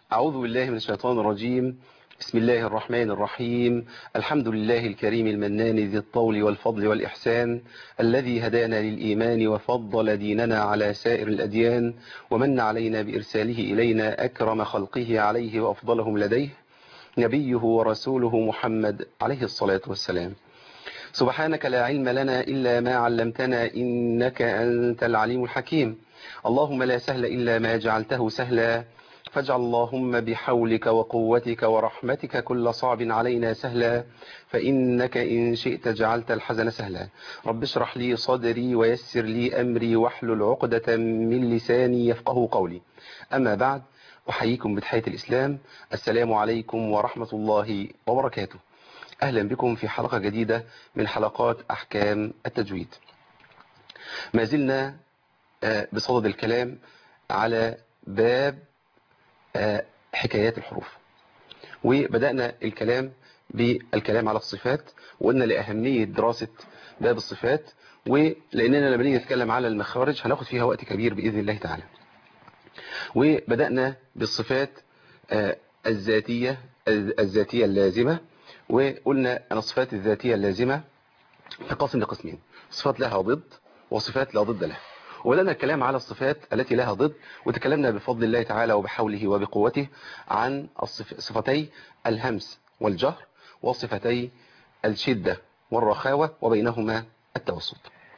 أعوذ بالله من الشيطان الرجيم بسم الله الرحمن الرحيم الحمد لله الكريم المنان ذي الطول والفضل والإحسان الذي هدانا للإيمان وفضل ديننا على سائر الأديان ومن علينا بإرساله إلينا أكرم خلقه عليه وأفضلهم لديه نبيه ورسوله محمد عليه الصلاة والسلام سبحانك لا علم لنا إلا ما علمتنا إنك أنت العليم الحكيم اللهم لا سهل إلا ما جعلته سهلا فاجعل اللهم بحولك وقوتك ورحمتك كل صعب علينا سهلا فإنك إن شئت جعلت الحزن سهلا رب اشرح لي صدري ويسر لي أمري واحلل عقدة من لساني يفقه قولي أما بعد أحييكم بتحية الإسلام السلام عليكم ورحمة الله وبركاته أهلا بكم في حلقة جديدة من حلقات أحكام التجويد ما زلنا بصدد الكلام على باب حكايات الحروف وبدأنا الكلام بالكلام على الصفات وقلنا لأهمية دراسة باب الصفات ولأننا لما نيجي نتكلم على المخارج هناخد فيها وقت كبير بإذن الله تعالى وبدأنا بالصفات الذاتية الذاتية اللازمة وقلنا أن الصفات الذاتية اللازمة تنقسم لقسمين صفات لها ضد وصفات لا ضد لها وبدأنا الكلام على الصفات التي لها ضد وتكلمنا بفضل الله تعالى وبحوله وبقوته عن صفتي الهمس والجهر وصفتي الشدة والرخاوة وبينهما التوسط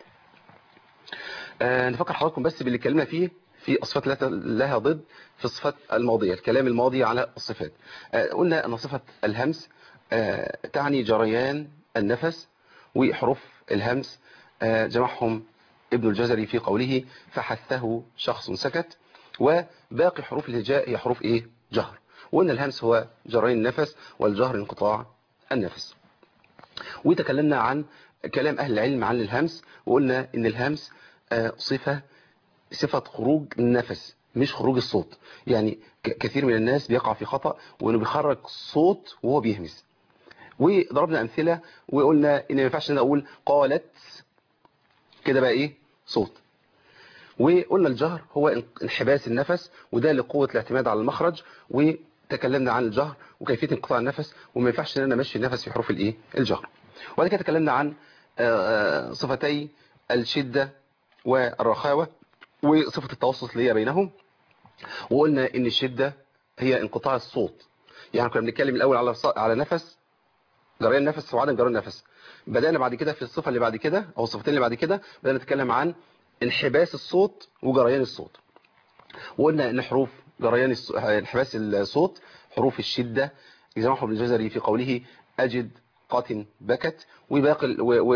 آه نفكر حضراتكم بس باللي اتكلمنا فيه في الصفات لها ضد في الصفات الماضية الكلام الماضي على الصفات آه قلنا أن صفة الهمس آه تعني جريان النفس وحروف الهمس جمعهم ابن الجزري في قوله فحثه شخص سكت وباقي حروف الهجاء هي حروف ايه جهر وان الهمس هو جرين النفس والجهر انقطاع النفس وتكلمنا عن كلام اهل العلم عن الهمس وقلنا ان الهمس صفة صفة خروج النفس مش خروج الصوت يعني كثير من الناس بيقع في خطأ وانه بيخرج صوت وهو بيهمس وضربنا امثلة وقلنا ان ما ينفعش ان اقول قالت كده بقى ايه صوت وقلنا الجهر هو انحباس النفس وده لقوة الاعتماد على المخرج وتكلمنا عن الجهر وكيفية انقطاع النفس وما ينفعش ان انا امشي النفس في حروف الايه الجهر وبعد كده تكلمنا عن صفتي الشدة والرخاوة وصفة التوسط اللي هي بينهم وقلنا ان الشدة هي انقطاع الصوت يعني كنا بنتكلم الاول على على نفس جريان نفس وعدم جريان نفس بدأنا بعد كده في الصفة اللي بعد كده أو الصفتين اللي بعد كده بدأنا نتكلم عن انحباس الصوت وجريان الصوت وقلنا ان حروف جريان انحباس الصوت حروف الشدة جمعهم ابن الجزري في قوله أجد قات بكت وباقي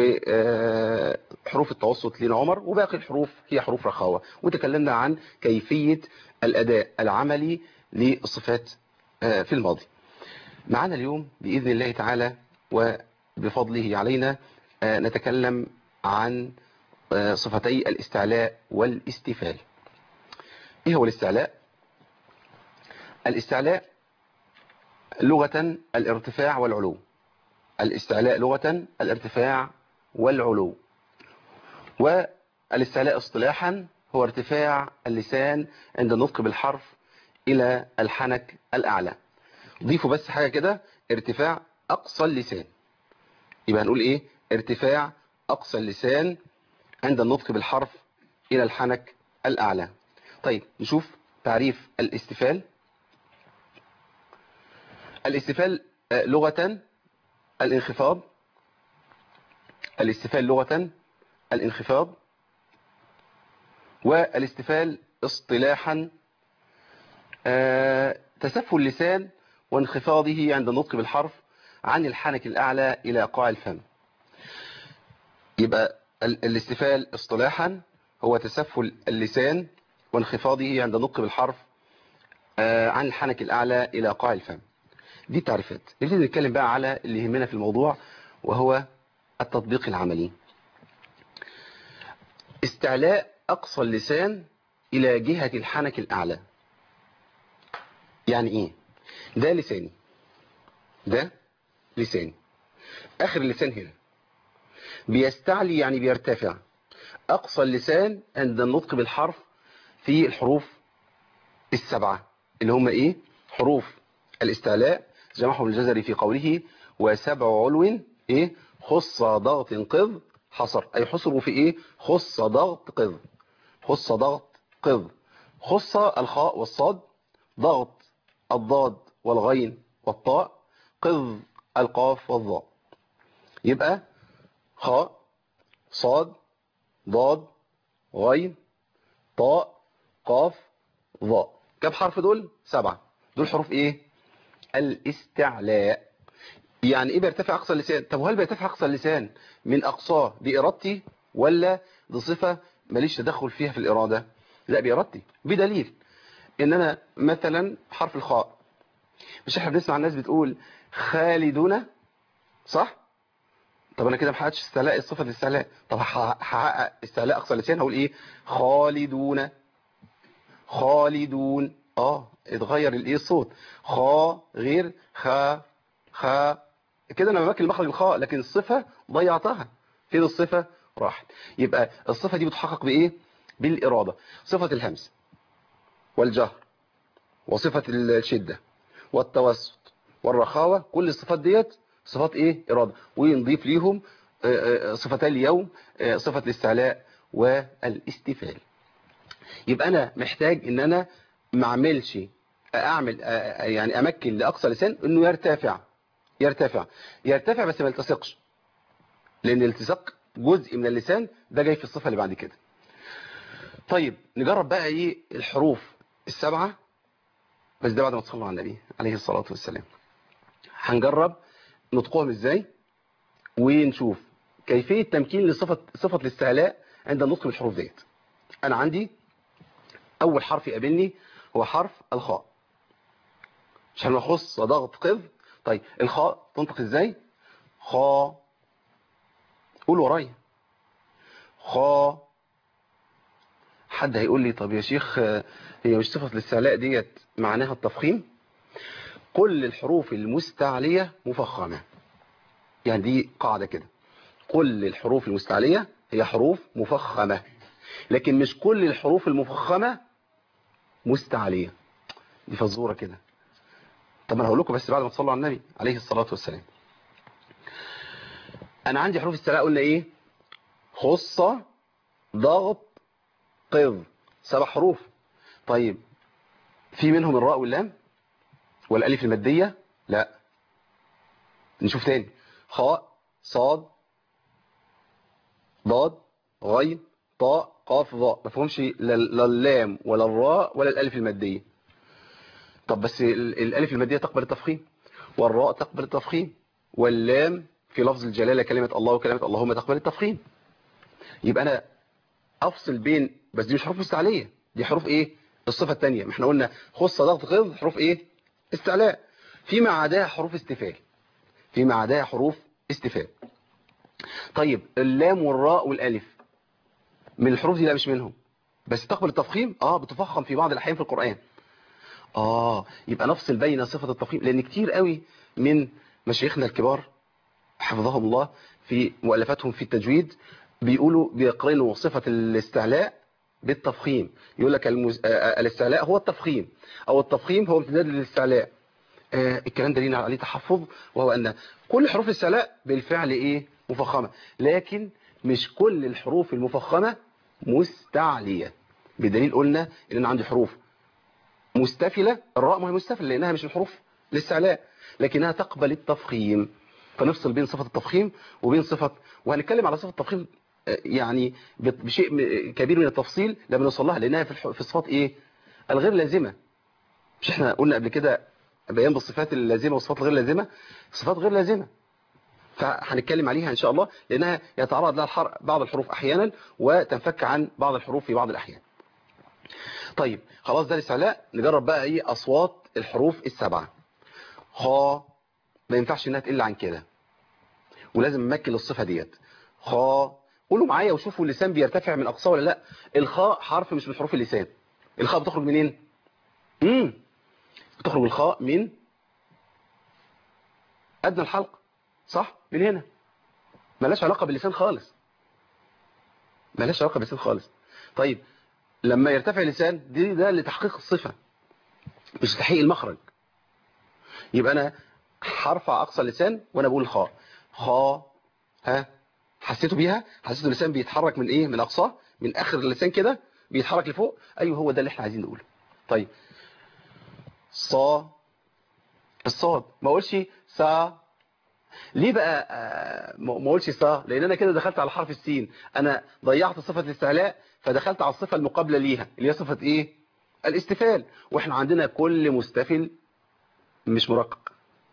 وحروف التوسط لنا عمر وباقي الحروف هي حروف رخاوة وتكلمنا عن كيفية الأداء العملي للصفات في الماضي معنا اليوم بإذن الله تعالى و بفضله علينا نتكلم عن صفتي الاستعلاء والاستفال ايه هو الاستعلاء الاستعلاء لغة الارتفاع والعلو الاستعلاء لغة الارتفاع والعلو والاستعلاء اصطلاحا هو ارتفاع اللسان عند النطق بالحرف الى الحنك الاعلى ضيفوا بس حاجة كده ارتفاع اقصى اللسان يبقى هنقول ايه ارتفاع اقصى اللسان عند النطق بالحرف الى الحنك الاعلى طيب نشوف تعريف الاستفال الاستفال لغة الانخفاض الاستفال لغة الانخفاض والاستفال اصطلاحا تسفل اللسان وانخفاضه عند النطق بالحرف عن الحنك الأعلى إلى قاع الفم يبقى الاستفال اصطلاحا هو تسفل اللسان وانخفاضه عند النطق بالحرف عن الحنك الأعلى إلى قاع الفم دي التعريفات نبتدي نتكلم بقى على اللي يهمنا في الموضوع وهو التطبيق العملي استعلاء أقصى اللسان إلى جهة الحنك الأعلى يعني إيه ده لساني ده لساني آخر اللسان هنا بيستعلي يعني بيرتفع أقصى اللسان عند النطق بالحرف في الحروف السبعة اللي هم إيه حروف الاستعلاء جمعهم الجزري في قوله وسبع علو ايه خص ضغط قذ حصر اي حصروا في ايه خص ضغط قذ خص ضغط قذ خص الخاء والصاد ضغط الضاد والغين والطاء قذ القاف والضاء يبقى خاء صاد ضاد غين طاء قاف ضاء كم حرف دول سبعة دول حروف ايه الاستعلاء يعني ايه بيرتفع اقصى اللسان طب وهل بيرتفع اقصى اللسان من اقصاه بارادتي ولا دي صفة ماليش تدخل فيها في الاراده لا بارادتي بدليل ان انا مثلا حرف الخاء مش احنا بنسمع الناس بتقول خالدون صح طب انا كده ما حققتش استعلاء صفه الاستعلاء طب هحقق استعلاء اقصى اللسان هقول ايه خالدون خالدون اه اتغير الايه الصوت خا غير خا خا كده انا بمكن مخرج الخاء لكن الصفه ضيعتها فين الصفه راحت يبقى الصفه دي بتحقق بايه بالاراده صفه الهمس والجهر وصفه الشده والتوسط والرخاوه كل الصفات ديت صفات ايه اراده ونضيف ليهم صفتي اليوم صفه الاستعلاء والاستفال يبقى انا محتاج ان انا ما اعملش اعمل يعني امكن لاقصى لسان انه يرتفع يرتفع يرتفع بس ما يلتصقش لان الالتصاق جزء من اللسان ده جاي في الصفه اللي بعد كده طيب نجرب بقى ايه الحروف السبعه بس ده بعد ما تصلوا على النبي عليه الصلاه والسلام هنجرب نطقهم ازاي ونشوف كيفيه تمكين لصفه صفه الاستعلاء عند النطق بالحروف ديت انا عندي اول حرف يقابلني هو حرف الخاء عشان نخص ضغط قذ طيب الخاء تنطق ازاي خا قول ورايا خا حد هيقول لي طب يا شيخ هي مش صفه الاستعلاء ديت معناها التفخيم كل الحروف المستعليه مفخمه يعني دي قاعده كده كل الحروف المستعليه هي حروف مفخمه لكن مش كل الحروف المفخمه مستعليه دي فزوره كده طب انا هقول لكم بس بعد ما تصلوا على النبي عليه الصلاه والسلام انا عندي حروف استعلاء قلنا ايه خصه ضغط قذ سبع حروف طيب في منهم الراء واللام والالف الماديه لا نشوف تاني خاء صاد ضاد غين طاء قاف ضاء ما فيهمش لا اللام ولا الراء ولا الالف الماديه طب بس الالف الماديه تقبل التفخيم والراء تقبل التفخيم واللام في لفظ الجلاله كلمه الله وكلمه اللهم تقبل التفخيم يبقى انا افصل بين بس دي مش حروف مستعليه دي حروف ايه الصفه الثانيه ما احنا قلنا خص ضغط قذ حروف ايه استعلاء فيما عداها حروف استفال فيما عداها حروف استفال طيب اللام والراء والالف من الحروف دي لا مش منهم بس تقبل التفخيم اه بتفخم في بعض الاحيان في القرآن اه يبقى نفصل بين صفة التفخيم لان كتير قوي من مشايخنا الكبار حفظهم الله في مؤلفاتهم في التجويد بيقولوا بيقرنوا صفة الاستعلاء بالتفخيم يقول لك المز... آه الاستعلاء هو التفخيم او التفخيم هو امتداد للاستعلاء آه الكلام ده لينا عليه تحفظ وهو ان كل حروف الاستعلاء بالفعل ايه مفخمة لكن مش كل الحروف المفخمة مستعلية بدليل قلنا ان انا عندي حروف مستفلة الراء ما هي مستفلة لانها مش الحروف الاستعلاء لكنها تقبل التفخيم فنفصل بين صفة التفخيم وبين صفة وهنتكلم على صفة التفخيم يعني بشيء كبير من التفصيل لما نوصل لها لانها في الصفات ايه الغير لازمة مش احنا قلنا قبل كده بيان بالصفات اللازمة والصفات الغير لازمة صفات غير لازمة فهنتكلم عليها ان شاء الله لانها يتعرض لها بعض الحروف احيانا وتنفك عن بعض الحروف في بعض الاحيان طيب خلاص ده الاستعلاء نجرب بقى ايه اصوات الحروف السبعه خا ما ينفعش انها تقل عن كده ولازم نمكن الصفه ديت خا قولوا معايا وشوفوا اللسان بيرتفع من اقصاه ولا لا الخاء حرف مش من حروف اللسان الخاء بتخرج منين امم بتخرج الخاء من ادنى الحلق صح من هنا ملاش علاقه باللسان خالص ملاش علاقه باللسان خالص طيب لما يرتفع اللسان دي ده لتحقيق الصفه مش تحقيق المخرج يبقى انا هرفع اقصى اللسان وانا بقول خاء خاء ها حسيتوا بيها حسيتوا اللسان بيتحرك من ايه من اقصاه من اخر اللسان كده بيتحرك لفوق ايوه هو ده اللي احنا عايزين نقوله طيب صا الصاد ما اقولش سا ليه بقى آه، ما ما اقولش صا لان انا كده دخلت على حرف السين انا ضيعت صفه الاستعلاء فدخلت على الصفه المقابله ليها اللي هي صفه ايه الاستفال واحنا عندنا كل مستفل مش مرقق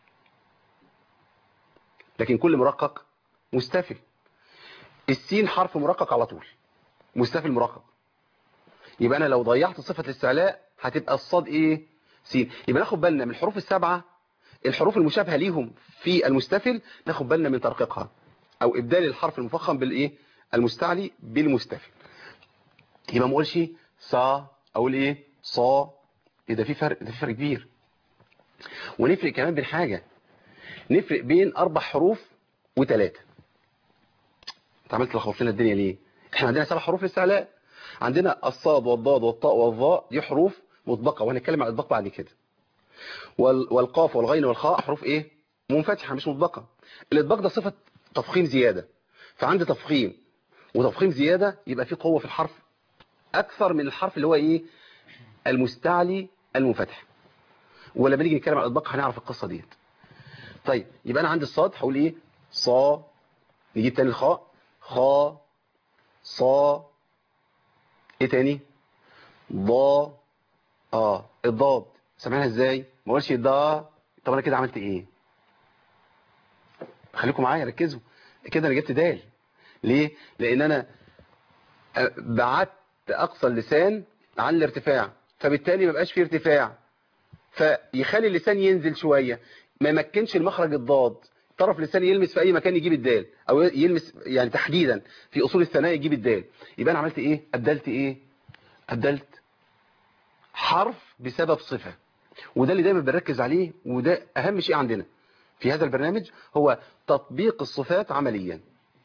لكن كل مرقق مستفل السين حرف مرقق على طول مستفل مرقق يبقى انا لو ضيعت صفه الاستعلاء هتبقى الصاد ايه سين يبقى ناخد بالنا من الحروف السبعه الحروف المشابهه ليهم في المستفل ناخد بالنا من ترقيقها او ابدال الحرف المفخم بالايه المستعلي بالمستفل يبقى ما اقولش صا اقول ايه صا ايه ده في فرق ده في فرق كبير ونفرق كمان بين حاجه نفرق بين اربع حروف وثلاثه انت عملت لخبط لنا الدنيا ليه احنا عندنا سبع حروف الاستعلاء عندنا الصاد والضاد والطاء والظاء دي حروف مطبقه وهنتكلم عن الاطباق بعد كده وال- والقاف والغين والخاء حروف ايه منفتحه مش مطبقه الاطباق ده صفه تفخيم زياده فعندي تفخيم وتفخيم زياده يبقى في قوه في الحرف اكثر من الحرف اللي هو ايه المستعلي المنفتح ولما نيجي نتكلم عن الاطباق هنعرف القصه ديت طيب يبقى انا عندي الصاد هقول ايه صا نجيب تاني الخاء خا صا ايه تاني ضا اه الضاد سامعينها ازاي ما اقولش ضا طب انا كده عملت ايه خليكم معايا ركزوا كده انا جبت دال ليه لان انا آه، بعدت اقصى اللسان عن الارتفاع فبالتالي ما بقاش فيه ارتفاع فيخلي اللسان ينزل شوية ما يمكنش المخرج الضاد طرف لسان يلمس في اي مكان يجيب الدال او يلمس يعني تحديدا في اصول الثنايا يجيب الدال يبقى انا عملت ايه ابدلت ايه ابدلت حرف بسبب صفة وده اللي دايما بنركز عليه وده اهم شيء عندنا في هذا البرنامج هو تطبيق الصفات عمليا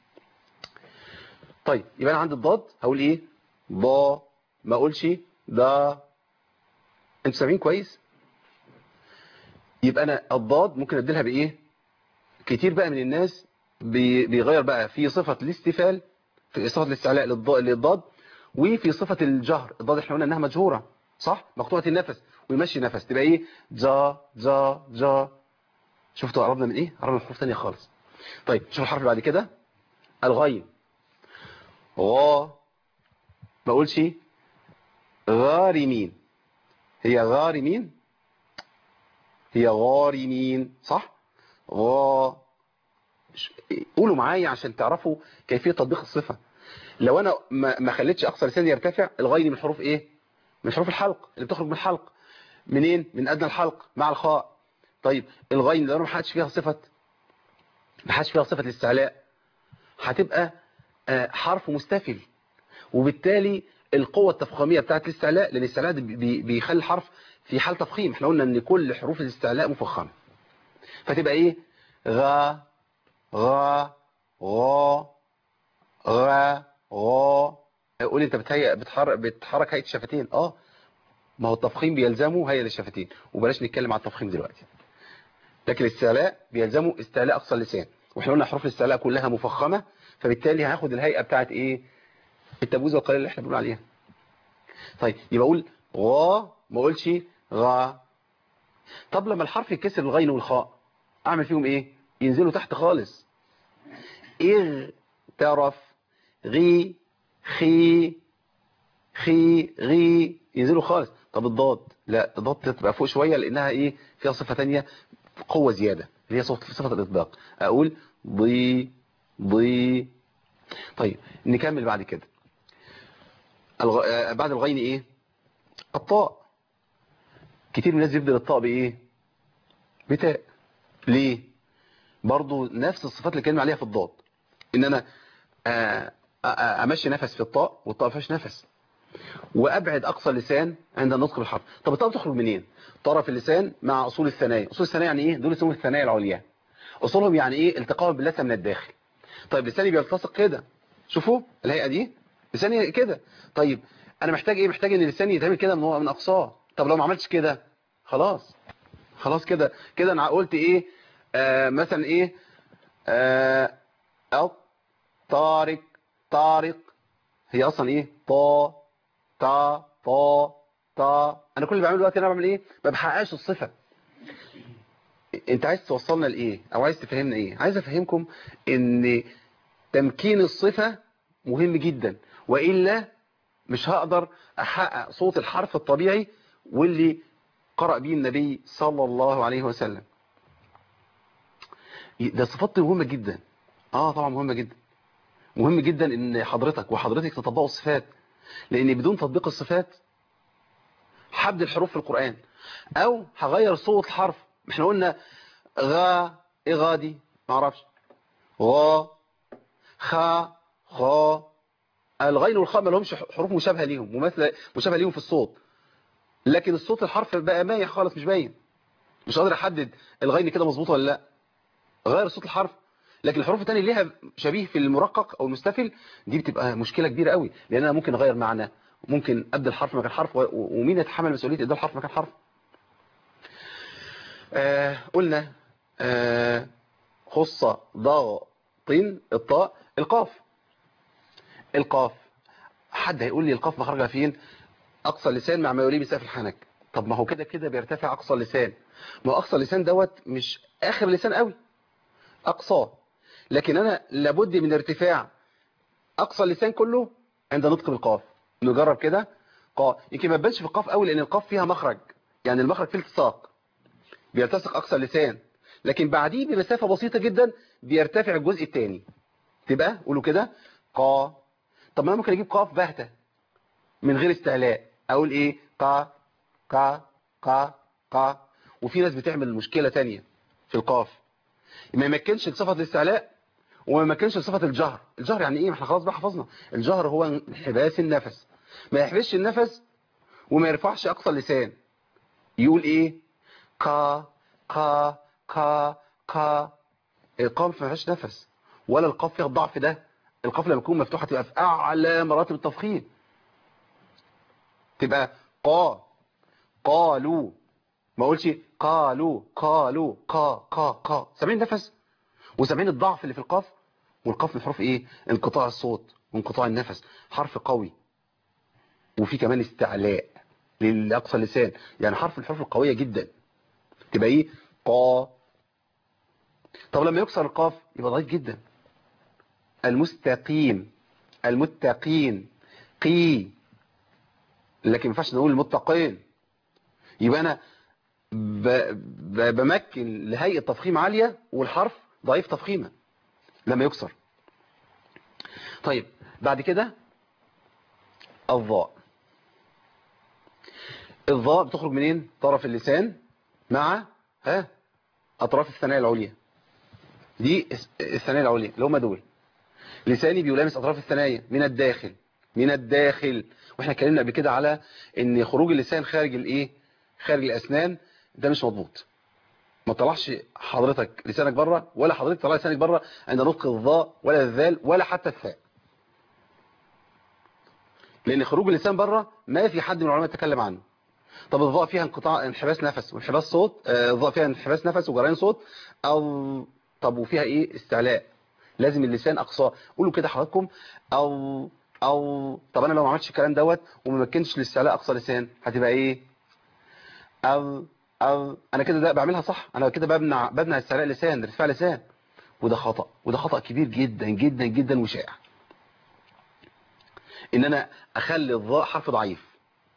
طيب يبقى انا عندي الضاد هقول ايه ضا ما اقولش دا انتوا سامعين كويس يبقى انا الضاد ممكن ابدلها بايه كتير بقى من الناس بي- بيغير بقى في صفة الاستفال في صفة الاستعلاء للض- للضاد وفي صفة الجهر الضاد احنا قلنا انها مجهورة صح مقطوعة النفس ويمشي نفس تبقى ايه جا جا جا شفتوا قربنا من ايه قربنا من حروف ثانيه خالص طيب شوف الحرف اللي بعد كده الغين غا ما اقولش غارمين هي غارمين هي غارمين صح غا ش- قولوا معايا عشان تعرفوا كيفية تطبيق الصفة لو انا ما ما خليتش اقصى لساني يرتفع الغين من حروف ايه من حروف الحلق اللي بتخرج من الحلق منين من ادنى الحلق مع الخاء طيب الغين لو انا ما حدش فيها صفة ما حدش فيها صفة الاستعلاء هتبقى آه، حرف مستفل وبالتالي القوة التفخيمية بتاعت الاستعلاء لان الاستعلاء ده بي- بيخلي الحرف في حال تفخيم احنا قلنا ان كل حروف الاستعلاء مفخمة فتبقى ايه غا غا غا غا غا قول انت بتهيئ بتحرك بتحرك هيئة الشفتين اه ما هو التفخيم بيلزمه هيئة الشفتين وبلاش نتكلم على التفخيم دلوقتي لكن الاستعلاء بيلزمه استعلاء اقصى اللسان واحنا قلنا حروف الاستعلاء كلها مفخمة فبالتالي هاخد الهيئة بتاعت ايه التبوز القليل اللي احنا بنقول عليها طيب يبقى اقول غا ما اقولش غا طب لما الحرف يتكسر الغين والخاء اعمل فيهم ايه ينزلوا تحت خالص اغترف غي خي خي غي ينزلوا خالص طب الضاد لا الضاد تبقى فوق شوية لانها ايه فيها صفة تانية قوة زيادة اللي هي صفة صفة الاطباق اقول ضي ضي طيب نكمل بعد كده الغ... آه، بعد الغين ايه الطاء كتير من الناس يبدل الطاء بايه بتاء ليه برضو نفس الصفات اللي كلمة عليها في الضاد ان انا آه، آه، آه، امشي نفس في الطاء والطاء فيهاش نفس وابعد اقصى اللسان عند النطق بالحرف طب الطاء بتخرج منين طرف اللسان مع اصول الثنايا اصول الثنايا يعني ايه دول اسمهم الثنايا العليا اصولهم يعني ايه التقاء باللسان من الداخل طيب لساني بيلتصق كده شوفوا الهيئه دي لساني كده طيب انا محتاج ايه محتاج ان لساني يتعمل كده من من اقصاه طب لو ما عملتش كده خلاص خلاص كده كده انا قلت ايه آه مثلا ايه آه الطارق طارق هي اصلا ايه طا تا طا تا انا كل اللي بعمله دلوقتي انا بعمل ايه ما بحققش الصفه انت عايز توصلنا لايه او عايز تفهمنا ايه عايز افهمكم ان تمكين الصفه مهم جدا والا مش هقدر احقق صوت الحرف الطبيعي واللي قرأ به النبي صلى الله عليه وسلم ده صفات مهمة جدا اه طبعا مهمة جدا مهم جدا ان حضرتك وحضرتك تطبقوا الصفات لان بدون تطبيق الصفات حبد الحروف في القرآن او هغير صوت الحرف احنا قلنا غا ايه غا دي ما اعرفش غا خا خا الغين والخاء ما لهمش حروف مشابهه ليهم مماثله مشابهه ليهم في الصوت لكن الصوت الحرف بقى مايح خالص مش باين مش قادر احدد الغين كده مظبوط ولا لا غير صوت الحرف لكن الحروف الثانيه ليها شبيه في المرقق او المستفل دي بتبقى مشكله كبيره قوي لان انا ممكن اغير معنى ممكن ابدل حرف مكان حرف ومين يتحمل مسؤوليه ابدال حرف مكان حرف آه قلنا آه خص ضغط الطاء القاف القاف حد هيقول لي القاف مخرجها فين اقصى اللسان مع ما يليه بسقف الحنك طب ما هو كده كده بيرتفع اقصى اللسان ما هو اقصى اللسان دوت مش اخر اللسان قوي اقصاه لكن انا لابد من ارتفاع اقصى اللسان كله عند نطق بالقاف نجرب كده قا يمكن ما تبانش في القاف قوي لان القاف فيها مخرج يعني المخرج فيه التصاق بيلتصق اقصى اللسان لكن بعديه بمسافه بسيطه جدا بيرتفع الجزء الثاني تبقى قولوا كده قا طب ما انا ممكن اجيب قاف باهته من غير استعلاء اقول ايه قا قا قا قا وفي ناس بتعمل مشكله ثانيه في القاف ما يمكنش صفه الاستعلاء وما يمكنش صفه الجهر الجهر يعني ايه ما احنا خلاص بقى حفظنا الجهر هو انحباس النفس ما يحبسش النفس وما يرفعش اقصى اللسان يقول ايه قا قا قا قا القاف ما فيهاش نفس ولا القاف فيها الضعف ده القاف لما تكون مفتوحه تبقى في اعلى مراتب التفخيم تبقى قا قالوا ما اقولش قالوا قالوا قا قا قا سامعين النفس وسامعين الضعف اللي في القاف والقاف من حروف ايه انقطاع الصوت وانقطاع النفس حرف قوي وفي كمان استعلاء للاقصى اللسان يعني حرف الحروف القويه جدا تبقى ايه قا طب لما يكسر القاف يبقى ضعيف جدا المستقيم المتقين قي لكن ما ينفعش نقول المتقين يبقى انا ب... ب... بمكن لهيئه تفخيم عاليه والحرف ضعيف تفخيما لما يكسر طيب بعد كده الضاء الضاء بتخرج منين طرف اللسان مع ها اطراف الثنايا العليا دي الثنايا العليا اللي هم دول لساني بيلامس اطراف الثنايا من الداخل من الداخل واحنا اتكلمنا قبل كده على ان خروج اللسان خارج الايه خارج الاسنان ده مش مضبوط ما طلعش حضرتك لسانك بره ولا حضرتك طلع لسانك بره عند نطق الضاء ولا الذال ولا حتى الثاء لان خروج اللسان بره ما في حد من العلماء اتكلم عنه طب الضاء فيها انقطاع انحباس نفس وانحباس صوت الضاء فيها انحباس نفس وجريان صوت او طب وفيها ايه استعلاء لازم اللسان اقصاه قولوا كده حضراتكم او او طب انا لو ما عملتش الكلام دوت وما مكنتش الاستعلاء اقصى لسان هتبقى ايه او او انا كده ده بعملها صح انا كده ببنع ببنع استعلاء لسان ارتفاع لسان وده خطأ وده خطأ كبير جدا جدا جدا وشائع ان انا اخلي الضاء حرف ضعيف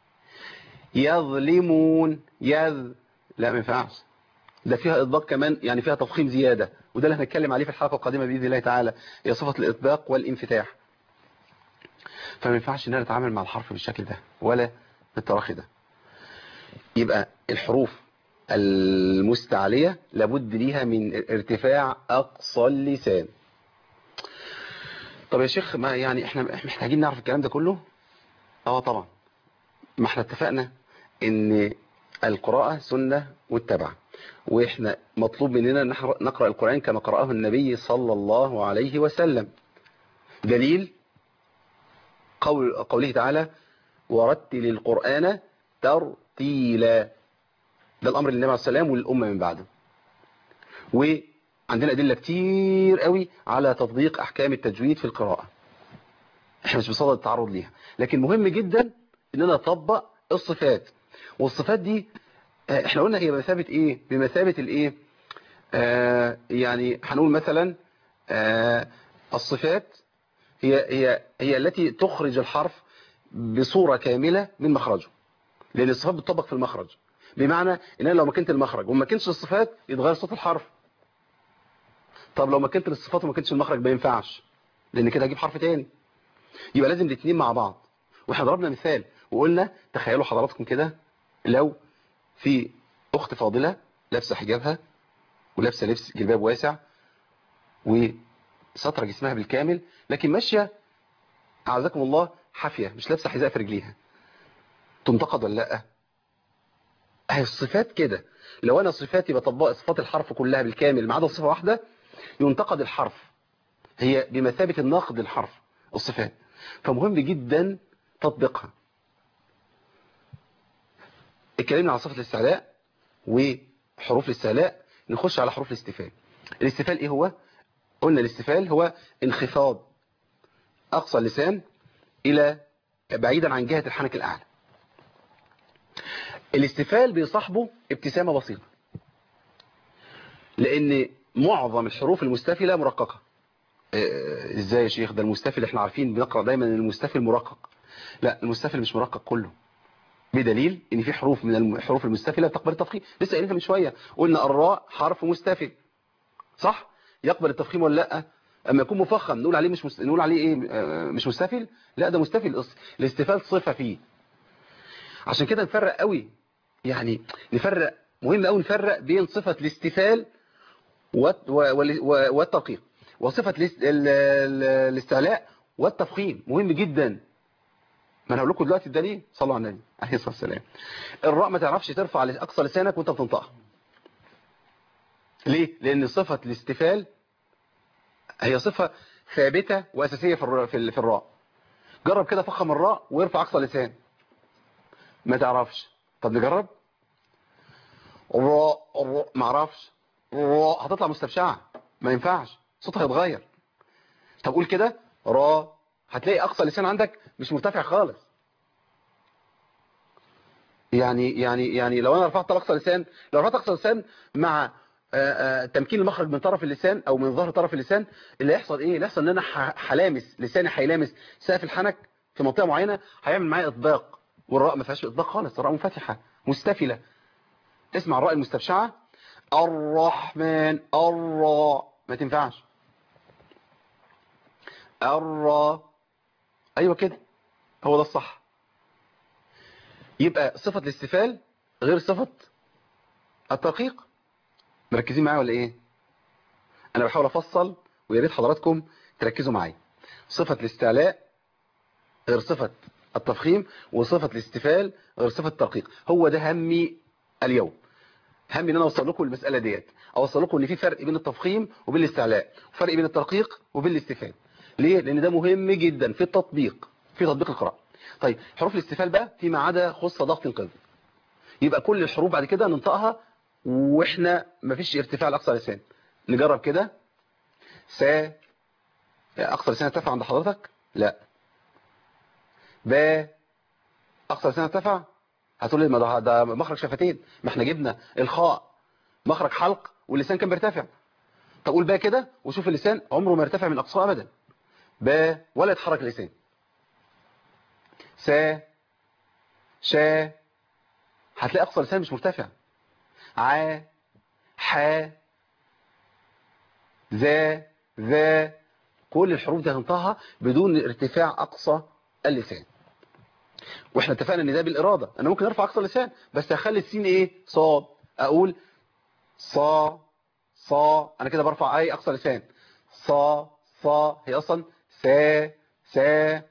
يظلمون يذ لا ما ينفعش ده فيها اطباق كمان يعني فيها تفخيم زيادة وده اللي هنتكلم عليه في الحلقة القادمة بإذن الله تعالى هي صفة الإطباق والانفتاح فما ينفعش ان انا اتعامل مع الحرف بالشكل ده ولا بالتراخي ده يبقى الحروف المستعلية لابد ليها من ارتفاع أقصى اللسان طب يا شيخ ما يعني احنا محتاجين نعرف الكلام ده كله اه طبعا ما احنا اتفقنا ان القراءة سنة متبعة واحنا مطلوب مننا نقرأ القرآن كما قرأه النبي صلى الله عليه وسلم دليل قول قوله تعالى ورتل القرآن ترتيلا ده الامر للنبي عليه السلام وللامه من بعده وعندنا ادله كتير قوي على تطبيق احكام التجويد في القراءه احنا مش بصدد التعرض ليها لكن مهم جدا اننا نطبق الصفات والصفات دي آه، احنا قلنا هي بمثابه ايه بمثابه الايه آه يعني هنقول مثلا آه الصفات هي هي هي التي تخرج الحرف بصوره كامله من مخرجه لان الصفات بتطبق في المخرج بمعنى ان انا لو مكنت المخرج وما كنتش الصفات يتغير صوت الحرف طب لو مكنت الصفات وما كنتش المخرج ما ينفعش لان كده هجيب حرف تاني يبقى لازم الاثنين مع بعض واحنا ضربنا مثال وقلنا تخيلوا حضراتكم كده لو في اخت فاضله لابسه حجابها ولابسه لبس جلباب واسع وستر جسمها بالكامل لكن ماشيه اعزكم الله حافيه مش لابسه حذاء في رجليها تنتقد ولا لا اهي الصفات كده لو انا صفاتي بطبق صفات الحرف كلها بالكامل ما عدا صفه واحده ينتقد الحرف هي بمثابه الناقد للحرف الصفات فمهم جدا تطبيقها اتكلمنا عن صفه الاستعلاء وحروف الاستعلاء نخش على حروف الاستفهام الاستفهام ايه هو قلنا الاستفهام هو انخفاض اقصى اللسان الى بعيدا عن جهه الحنك الاعلى الاستفال بيصاحبه ابتسامة بسيطة لان معظم الحروف المستفلة مرققة آه، ازاي يا شيخ ده المستفل احنا عارفين بنقرأ دايما ان المستفل مرقق لا المستفل مش مرقق كله بدليل ان في حروف من الحروف المستفلة تقبل التفخيم لسه قايلينها من شوية قلنا الراء حرف مستفل صح يقبل التفخيم ولا لا اما يكون مفخم نقول عليه مش مست... نقول عليه ايه آه، مش مستفل لا ده مستفل الاستفال صفة فيه عشان كده نفرق قوي يعني نفرق مهم قوي نفرق بين صفة الاستفال والت- و- وال- و- والترقيق وصفة الاست- ال- ال- الاستعلاء والتفخيم مهم جدا ما انا هقول لكم دلوقتي الدليل صلوا على النبي عليه الصلاه والسلام الراء ما تعرفش ترفع اقصى لسانك وانت بتنطقها ليه لان صفة الاستفال هي صفة ثابتة واساسية في الر- في ال- في الراء جرب كده فخم الراء وارفع اقصى لسان ما تعرفش طب نجرب الراء الراء ما اعرفش الراء هتطلع مستبشعة ما ينفعش صوتها هيتغير طب قول كده را هتلاقي اقصى لسان عندك مش مرتفع خالص يعني يعني يعني لو انا رفعت اقصى لسان لو رفعت اقصى لسان مع آه، آه، تمكين المخرج من طرف اللسان او من ظهر طرف اللسان اللي هيحصل ايه اللي هيحصل ان انا ح- هلامس لساني هيلامس سقف الحنك في منطقه معينه هيعمل معايا اطباق والراء ما فيهاش اطباق خالص الراء منفتحه مستفله اسمع الراء المستبشعه الرحمن الراء ما تنفعش الراء ايوه كده هو ده الصح يبقى صفة الاستفال غير صفة الترقيق مركزين معايا ولا ايه انا بحاول افصل ويا ريت حضراتكم تركزوا معايا صفة الاستعلاء غير صفة التفخيم وصفة الاستفال غير صفة الترقيق هو ده همي اليوم همي ان انا اوصل لكم المسألة ديت اوصل لكم ان في فرق بين التفخيم وبين الاستعلاء وفرق بين الترقيق وبين الاستفال ليه لان ده مهم جدا في التطبيق في تطبيق القراءة طيب حروف الاستفال بقى فيما عدا خص ضغط القلب يبقى كل الحروف بعد كده ننطقها واحنا مفيش ارتفاع لاقصى لسان نجرب كده سا اقصى لسان ارتفع عند حضرتك لا با اقصى لسان ارتفع هتقول لي ما ده ده مخرج شفتين ما احنا جبنا الخاء مخرج حلق واللسان كان بيرتفع طب قول با كده وشوف اللسان عمره ما يرتفع من اقصاه ابدا با ولا يتحرك اللسان سا شا هتلاقي اقصى لسان مش مرتفع ع ح ذا ذا كل الحروف دي هننطقها بدون ارتفاع اقصى اللسان واحنا اتفقنا ان ده بالاراده انا ممكن ارفع اقصى اللسان بس هخلي السين ايه صاد اقول صا صا انا كده برفع اي اقصى لسان صا صا هي اصلا سا سا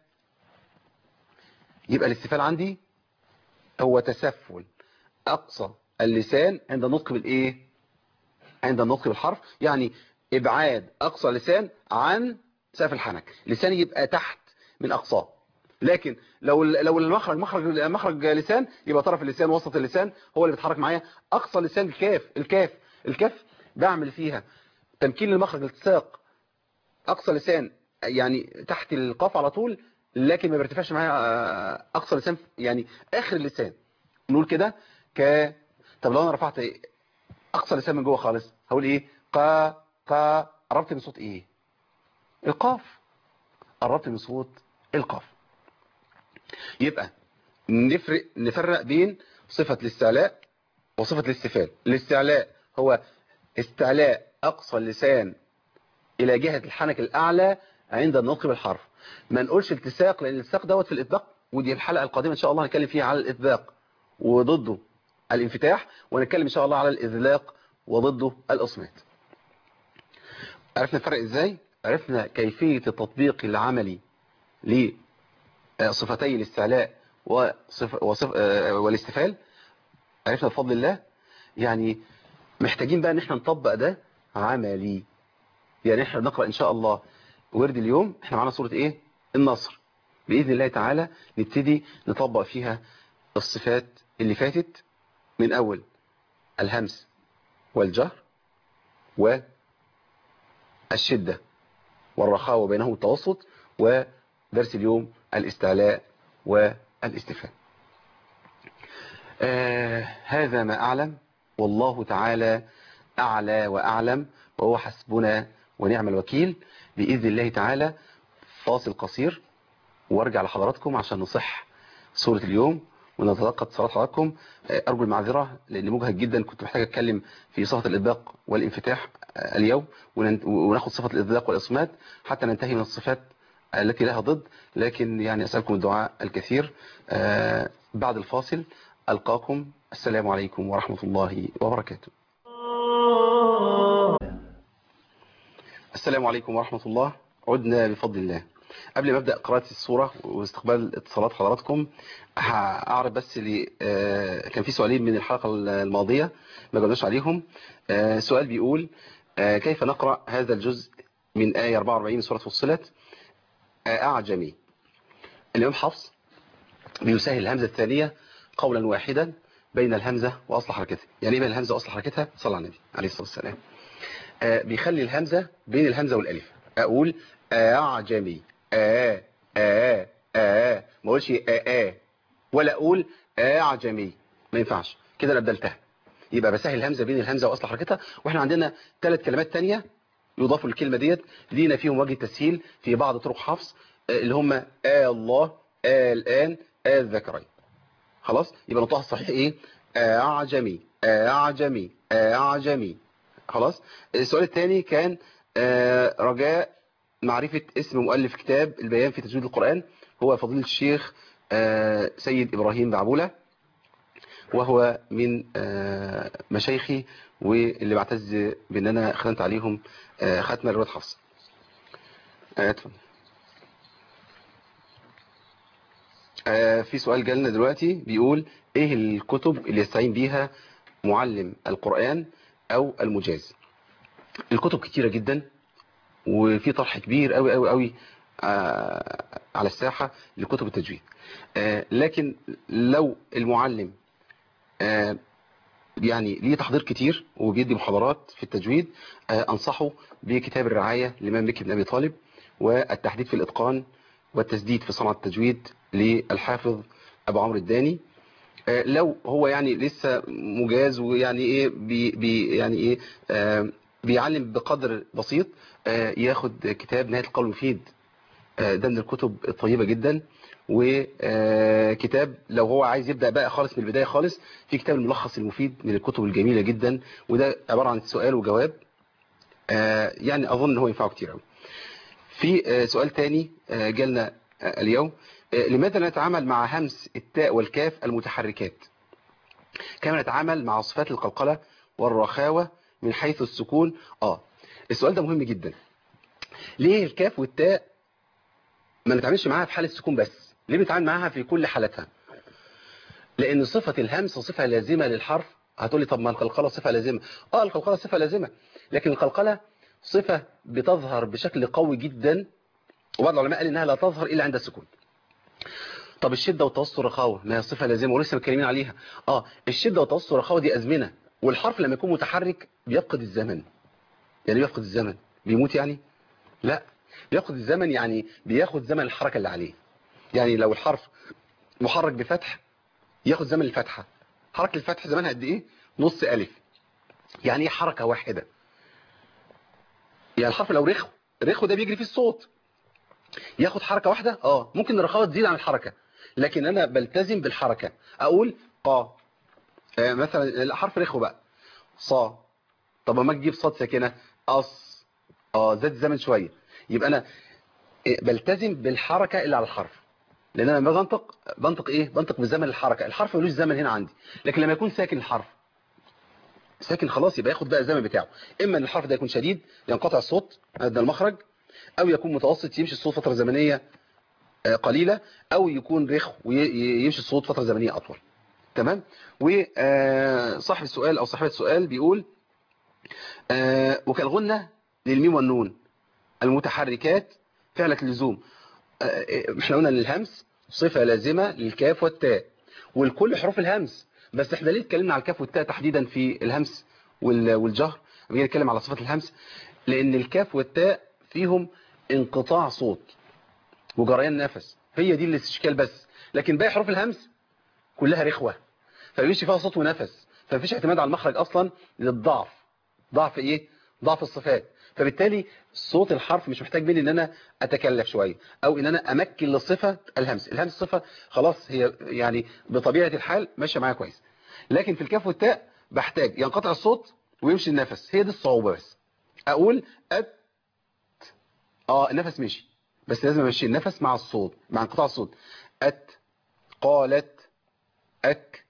يبقى الاستفال عندي هو تسفل اقصى اللسان عند النطق بالايه عند النطق بالحرف يعني ابعاد اقصى لسان عن سقف الحنك لساني يبقى تحت من اقصاه لكن لو لو المخرج مخرج مخرج لسان يبقى طرف اللسان وسط اللسان هو اللي بيتحرك معايا اقصى لسان الكاف الكاف الكاف بعمل فيها تمكين المخرج التصاق اقصى لسان يعني تحت القاف على طول لكن ما بيرتفعش معايا آه، اقصى لسان يعني اخر اللسان نقول كده ك طب لو انا رفعت اقصى لسان من جوه خالص هقول ايه قا قا قربت من صوت ايه القاف قربت من صوت القاف يبقى نفرق نفرق بين صفة الاستعلاء وصفة الاستفال الاستعلاء هو استعلاء أقصى اللسان إلى جهة الحنك الأعلى عند النطق بالحرف ما نقولش التساق لأن الالتصاق دوت في الإطباق ودي الحلقة القادمة إن شاء الله هنتكلم فيها على الإطباق وضده الانفتاح ونتكلم إن شاء الله على الإذلاق وضده الأصمات عرفنا الفرق إزاي؟ عرفنا كيفية التطبيق العملي لصفتي الاستعلاء وصف وصف آه، والاستفال عرفنا بفضل الله يعني محتاجين بقى ان احنا نطبق ده عملي يعني احنا بنقرأ ان شاء الله ورد اليوم احنا معانا سورة ايه النصر بإذن الله تعالى نبتدي نطبق فيها الصفات اللي فاتت من اول الهمس والجهر والشدة والرخاوة بينهم التوسط ودرس اليوم الاستعلاء والاستفهام آه هذا ما أعلم والله تعالى أعلى وأعلم وهو حسبنا ونعم الوكيل بإذن الله تعالى فاصل قصير وارجع لحضراتكم عشان نصح سورة اليوم ونتلقى اتصالات حضراتكم آه، أرجو المعذرة لأن مجهد جدا كنت محتاج أتكلم في صفة الإطلاق والانفتاح آه، اليوم ونن- وناخد صفة الإطلاق والإصمات حتى ننتهي من الصفات التي لها ضد لكن يعني أسألكم الدعاء الكثير آه، بعد الفاصل ألقاكم السلام عليكم ورحمة الله وبركاته السلام عليكم ورحمة الله عدنا بفضل الله قبل ما أبدأ قراءة الصورة واستقبال اتصالات حضراتكم هأعرض بس لي آه، كان في سؤالين من الحلقة الماضية ما جاوبناش عليهم آه، سؤال بيقول آه، كيف نقرأ هذا الجزء من آية 44 من سورة فصلت آه، أعجمي الإمام حفص بيسهل الهمزة الثانية قولا واحدا بين الهمزة وأصل حركتها يعني إيه بين الهمزة وأصل حركتها صلى على النبي عليه الصلاة والسلام آه، بيخلي الهمزة بين الهمزة والألف أقول أعجمي آ آ آ ما أقولش آ آ ولا أقول أعجمي ما ينفعش كده أنا بدلتها يبقى بسهل الهمزة بين الهمزة وأصل حركتها وإحنا عندنا ثلاث كلمات تانية يضافوا للكلمة ديت لينا فيهم وجه تسهيل في بعض طرق حفص آه، اللي هم آه الله آه الآن آه الذكرين خلاص يبقى نطقها الصحيح ايه اعجمي اعجمي اعجمي خلاص السؤال الثاني كان آه، رجاء معرفة اسم مؤلف كتاب البيان في تجويد القرآن هو فضيلة الشيخ آه، سيد إبراهيم بعبولة وهو من آه، مشايخي واللي بعتز بان انا ختمت عليهم آه، ختمة رواية حفص آه، اتفضل. آه، في سؤال جالنا دلوقتي بيقول ايه الكتب اللي يستعين بيها معلم القرآن او المجاز الكتب كتيرة جدا وفي طرح كبير قوي قوي قوي آه، على الساحة لكتب التجويد آه، لكن لو المعلم آه، يعني ليه تحضير كتير وبيدي محاضرات في التجويد آه، أنصحه بكتاب الرعاية لإمام مكي بن أبي طالب والتحديد في الإتقان والتسديد في صنعة التجويد للحافظ أبو عمرو الداني آه، لو هو يعني لسه مجاز ويعني ايه بي بي يعني ايه آه، بيعلم بقدر بسيط آه، ياخد كتاب نهاية القول المفيد آه، ده من الكتب الطيبة جدا وكتاب لو هو عايز يبدأ بقى خالص من البداية خالص في كتاب الملخص المفيد من الكتب الجميلة جدا وده عبارة عن سؤال وجواب آه، يعني أظن ان هو ينفعه كتير قوي في آه، سؤال تاني آه، جالنا آه، اليوم آه، لماذا نتعامل مع همس التاء والكاف المتحركات كما نتعامل مع صفات القلقلة والرخاوة من حيث السكون اه السؤال ده مهم جدا ليه الكاف والتاء ما نتعاملش معاها في حالة السكون بس ليه بنتعامل معاها في كل حالاتها لان صفة الهمس صفة لازمة للحرف هتقولي طب ما القلقلة صفة لازمة اه القلقلة صفة لازمة لكن القلقلة صفة بتظهر بشكل قوي جدا وبعض العلماء قال انها لا تظهر الا عند السكون طب الشدة والتوسط والرخاوة ما هي صفة لازمة ولسه متكلمين عليها اه الشدة والتوسط والرخاوة دي أزمنة والحرف لما يكون متحرك بيفقد الزمن يعني بيفقد الزمن بيموت يعني لا بياخد الزمن يعني بياخد زمن الحركة اللي عليه يعني لو الحرف محرك بفتح ياخد زمن الفتحة حركة الفتح زمانها قد ايه نص ألف يعني ايه حركة واحدة يعني الحرف لو رخو رخو ده بيجري في الصوت ياخد حركة واحدة اه ممكن الرخاوة تزيد عن الحركة لكن انا بلتزم بالحركة اقول قا آه مثلا الحرف رخو بقى صا طب ما تجيب صاد ساكنة أص اه زاد الزمن شوية يبقى أنا بلتزم بالحركة اللي على الحرف لأن أنا لما بنطق بنطق إيه بنطق بزمن الحركة الحرف ملوش زمن هنا عندي لكن لما يكون ساكن الحرف ساكن خلاص يبقى ياخد بقى الزمن بتاعه إما أن الحرف ده يكون شديد ينقطع الصوت هذا المخرج أو يكون متوسط يمشي الصوت فترة زمنية قليلة أو يكون رخ ويمشي الصوت فترة زمنية أطول تمام وصاحب السؤال أو صاحبة السؤال بيقول آه وكالغنة للميم والنون المتحركات فعلة اللزوم آه احنا قلنا للهمس صفة لازمة للكاف والتاء والكل حروف الهمس بس احنا ليه اتكلمنا على الكاف والتاء تحديدا في الهمس والجهر بيجي نتكلم على صفة الهمس لان الكاف والتاء فيهم انقطاع صوت وجريان نفس هي دي الاستشكال بس لكن باقي حروف الهمس كلها رخوة فبيمشي فيها صوت ونفس فمفيش اعتماد على المخرج اصلا للضعف ضعف ايه ضعف الصفات فبالتالي صوت الحرف مش محتاج مني ان انا اتكلف شوية او ان انا امكن للصفة الهمس الهمس صفة خلاص هي يعني بطبيعة الحال ماشية معايا كويس لكن في الكاف والتاء بحتاج ينقطع الصوت ويمشي النفس هي دي الصعوبة بس اقول ات اه النفس مشي بس لازم امشي النفس مع الصوت مع انقطاع الصوت ات قالت اك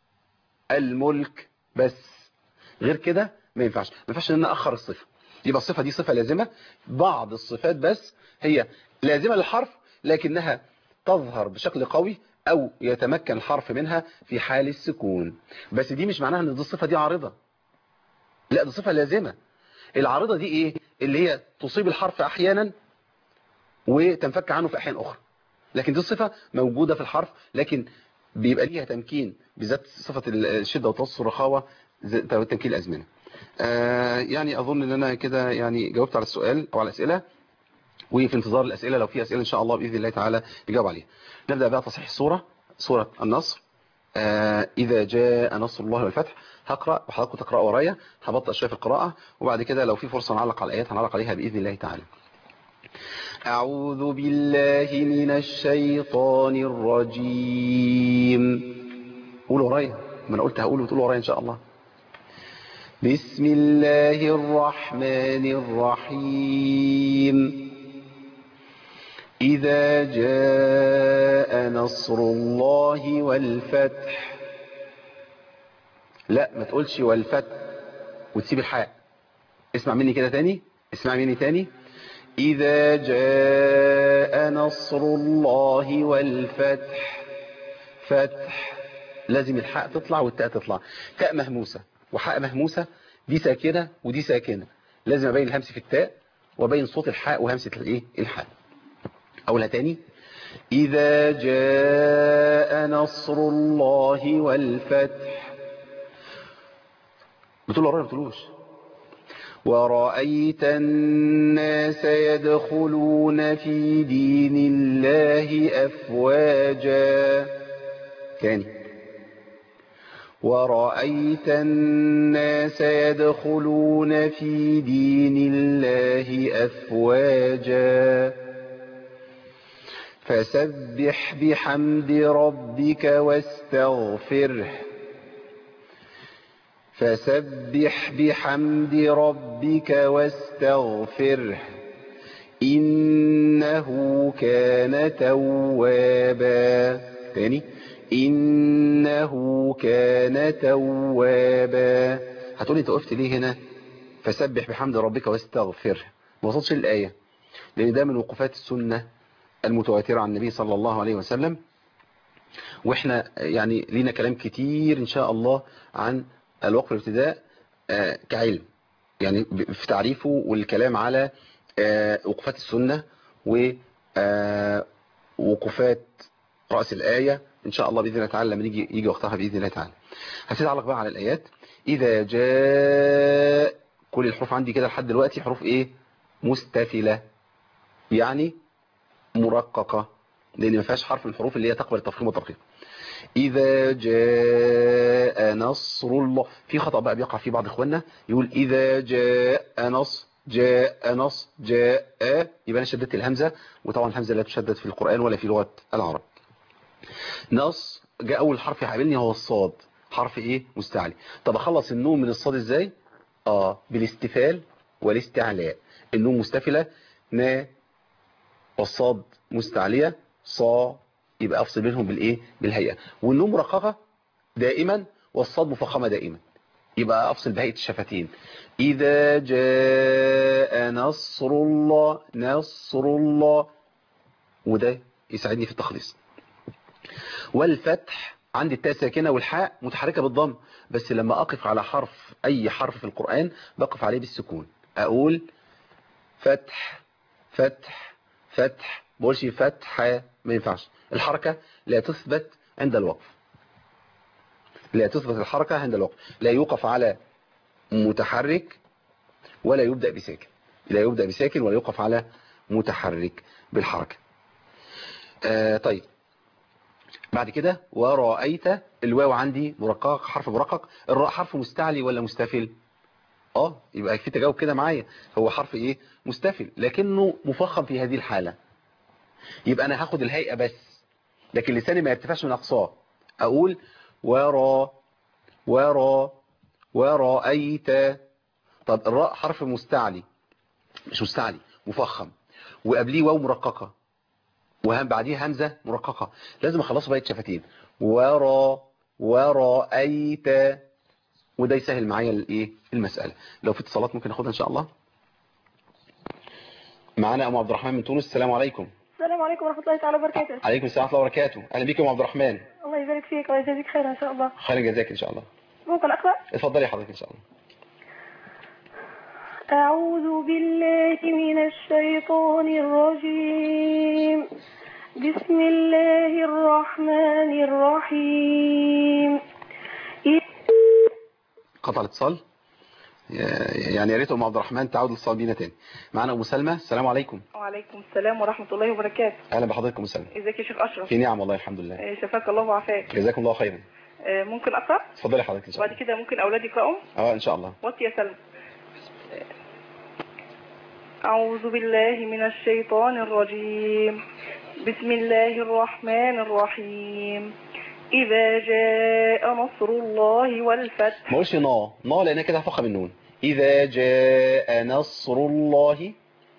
الملك بس غير كده ما ينفعش ما ينفعش ان انا اخر الصفه يبقى الصفه دي صفه لازمه بعض الصفات بس هي لازمه للحرف لكنها تظهر بشكل قوي او يتمكن الحرف منها في حال السكون بس دي مش معناها ان دي الصفه دي عارضه لا دي صفه لازمه العارضه دي ايه اللي هي تصيب الحرف احيانا وتنفك عنه في احيان اخرى لكن دي الصفه موجوده في الحرف لكن بيبقى ليها تمكين بالذات صفه الشده والتوسط والرخاوه تمكين الازمنه آه يعني اظن ان انا كده يعني جاوبت على السؤال او على الاسئله وفي انتظار الاسئله لو في اسئله ان شاء الله باذن الله تعالى نجاوب عليها نبدا بقى تصحيح الصوره سوره النصر آه اذا جاء نصر الله والفتح هقرا وحضراتكم تقراوا ورايا هبطئ شويه في القراءه وبعد كده لو في فرصه نعلق على الايات هنعلق عليها باذن الله تعالى أعوذ بالله من الشيطان الرجيم قولوا ورايا ما أنا قلت هقول وتقولوا ورايا إن شاء الله بسم الله الرحمن الرحيم إذا جاء نصر الله والفتح لا ما تقولش والفتح وتسيب الحاء اسمع مني كده تاني اسمع مني تاني إذا جاء نصر الله والفتح فتح لازم الحاء تطلع والتاء تطلع تاء مهموسة وحاء مهموسة دي ساكنة ودي ساكنة لازم أبين الهمس في التاء وبين صوت الحاء وهمسة الايه الحاء أولها تاني إذا جاء نصر الله والفتح بتقولوا ورايا بتقولوش ورأيت الناس يدخلون في دين الله أفواجا تاني ورأيت الناس يدخلون في دين الله أفواجا فسبح بحمد ربك واستغفره فسبح بحمد ربك واستغفره إنه كان توابا تاني إنه كان توابا هتقولي انت وقفت ليه هنا فسبح بحمد ربك واستغفره ما وصلتش الآية لأن ده من وقفات السنة المتواترة عن النبي صلى الله عليه وسلم واحنا يعني لينا كلام كتير ان شاء الله عن الوقف الابتداء كعلم يعني في تعريفه والكلام على وقفات السنة ووقفات رأس الآية إن شاء الله بإذن الله تعالى لما يجي يجي وقتها بإذن الله تعالى هتتعلق بقى على الآيات إذا جاء كل الحروف عندي كده لحد دلوقتي حروف إيه مستفلة يعني مرققة لأن ما فيهاش حرف من الحروف اللي هي تقبل التفخيم والترقيق إذا جاء نصر الله في خطأ بقى بيقع في بعض إخواننا يقول إذا جاء نصر جاء نص جاء يبقى أنا شددت الهمزة وطبعا الهمزة لا تشدد في القرآن ولا في لغة العرب نص جاء أول حرف يحابلني هو الصاد حرف إيه مستعلي طب أخلص النون من الصاد إزاي آه بالاستفال والاستعلاء النون مستفلة نا والصاد مستعلية صا يبقى أفصل بينهم بالإيه بالهيئة والنون مرققة دائما والصاد مفخمة دائما يبقى أفصل بهيئة الشفتين إذا جاء نصر الله نصر الله وده يساعدني في التخليص والفتح عندي التاء ساكنة والحاء متحركة بالضم بس لما أقف على حرف أي حرف في القرآن بقف عليه بالسكون أقول فتح فتح فتح بقولش فتح ما ينفعش الحركة لا تثبت عند الوقف لا تثبت الحركة عند الوقف لا يوقف على متحرك ولا يبدأ بساكن لا يبدأ بساكن ولا يوقف على متحرك بالحركة آه طيب بعد كده ورأيت الواو عندي مرقق حرف مرقق الراء حرف مستعلي ولا مستفل اه يبقى في تجاوب كده معايا هو حرف ايه مستفل لكنه مفخم في هذه الحالة يبقى انا هاخد الهيئة بس لكن لساني ما يرتفعش من اقصاه اقول ورا ورا ورأيت طب الراء حرف مستعلي مش مستعلي مفخم وقبليه واو مرققة وهم بعديه همزة مرققة لازم اخلصه بقية شفتين ورا ورأيت وده يسهل معايا الايه المسألة لو في اتصالات ممكن اخدها ان شاء الله معانا ام عبد الرحمن من تونس السلام عليكم السلام عليكم ورحمة الله تعالى وبركاته عليكم السلام ورحمه الله وبركاته اهلا بك يا ام عبد الرحمن الله يبارك فيك ويجازيك خير إن شاء الله خير جزاك ان شاء الله ممكن أقرأ اتفضلي حضرتك ان شاء الله أعوذ بالله من الشيطان الرجيم بسم الله الرحمن الرحيم قطع الاتصال يا- يعني يا ريت ام عبد الرحمن تعود الاتصال بينا تاني معانا ام سلمى السلام عليكم وعليكم السلام ورحمة الله وبركاته اهلا بحضرتك ام سلمى ازيك يا شيخ أشرف في نعم والله الحمد لله آه، شفاك الله وعافاك جزاكم الله خيرا آه، ممكن أقرأ اتفضلي حضرتك ان شاء وبعد الله كده ممكن أولادي يقرأوا اه ان شاء الله وطي يا سلمى أعوذ بالله من الشيطان الرجيم بسم الله الرحمن الرحيم إذا جاء نصر الله والفتح ما اقولش نا نا لان كده هفخم النون اذا جاء نصر الله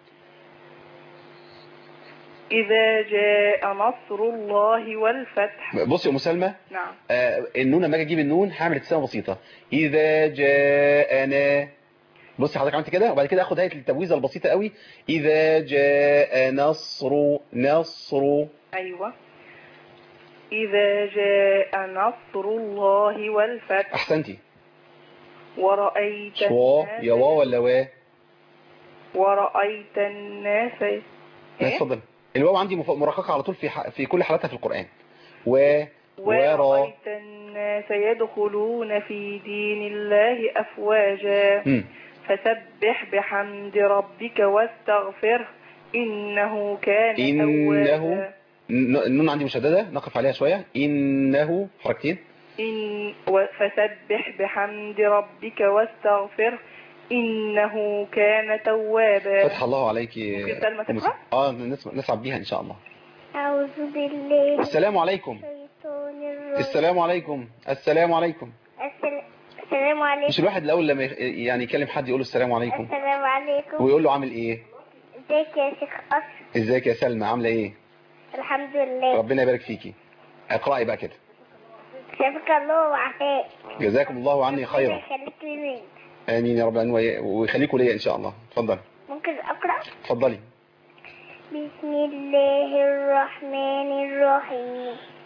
إذا جاء نصر الله والفتح بصي يا ام سلمى نعم آه النون لما اجي اجيب النون هعمل ابتسامه بسيطه اذا جاءنا بصي حضرتك عملت كده وبعد كده اخد هيئه التبويزه البسيطه قوي اذا جاء نصر نصر أيوة إذا جاء نصر الله والفتح احسنتي ورأيت شوا الناس يا وا ولا وا ورأيت الناس لا إيه؟ اتفضل الواو عندي مف- مرققه على طول في ح... في كل حالاتها في القران و ورا ورأيت الناس يدخلون في دين الله أفواجا مم. فسبح بحمد ربك واستغفره إنه كان إنه توابا ن- النون عندي مشدده نقف عليها شويه انه حركتين إن و- فسبح بحمد ربك واستغفره إنه كان توابا فتح الله عليك ممكن سلمى أم تقرأ؟ اه نسمع نسعد بيها ان شاء الله أعوذ بالله من السلام عليكم الشيطان الرجيم السلام عليكم السلام عليكم السل- السلام عليكم مش الواحد الاول لما يخ- يعني يكلم حد يقول له السلام عليكم السلام عليكم ويقول له عامل ايه ازيك يا شيخ أشرف ازيك يا سلمى عامله ايه الحمد لله ربنا يبارك فيكي اقراي بقى كده شافك الله وعافاك جزاكم الله عني ربنا خيرا يخليك لي امين يا رب العالمين وي- ويخليكوا ليا ان شاء الله اتفضلي ممكن أقرأ اتفضلي بسم الله الرحمن الرحيم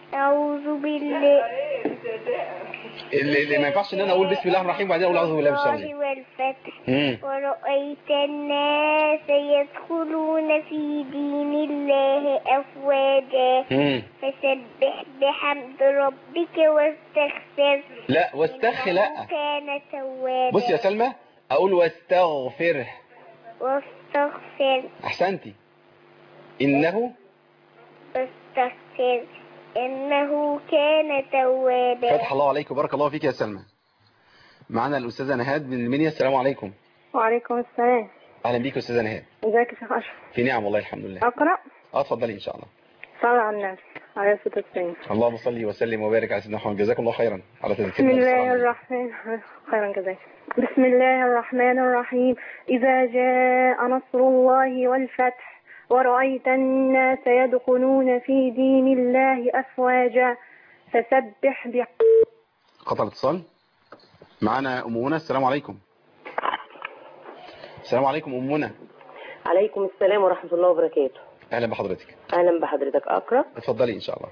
أعوذ بالله اللي, اللي ما ينفعش ان انا اقول بسم الله الرحمن الرحيم وبعدين اقول اعوذ بالله من الشيطان الرجيم والفتح مم. ورأيت الناس يدخلون في دين الله أفواجا مم. فسبح بحمد ربك واستغفر لا واستخ لا إنه كان توابا بص يا سلمى اقول واستغفره واستغفر احسنتي انه واستغفر إنه كان توابا فتح الله عليك وبارك الله فيك يا سلمى معنا الاستاذه نهاد من المنيا السلام عليكم وعليكم السلام اهلا بيك يا استاذه نهاد ازيك يا شيخ اشرف في نعم والله الحمد لله اقرا اه اتفضلي ان شاء الله صلى على النبي عليه الصلاه والسلام اللهم صل وسلم وبارك على سيدنا محمد جزاكم الله خيرا على بسم تذكيرنا الله بالصلاة. الرحمن خيرا جزاك بسم الله الرحمن الرحيم إذا جاء نصر الله والفتح ورأيت الناس يدخلون في دين الله أفواجا فسبح بح... قطع الاتصال معنا ام منى السلام عليكم السلام عليكم ام منى عليكم السلام ورحمة الله وبركاته اهلا بحضرتك أهلا بحضرتك أقرأ اتفضلي ان شاء الله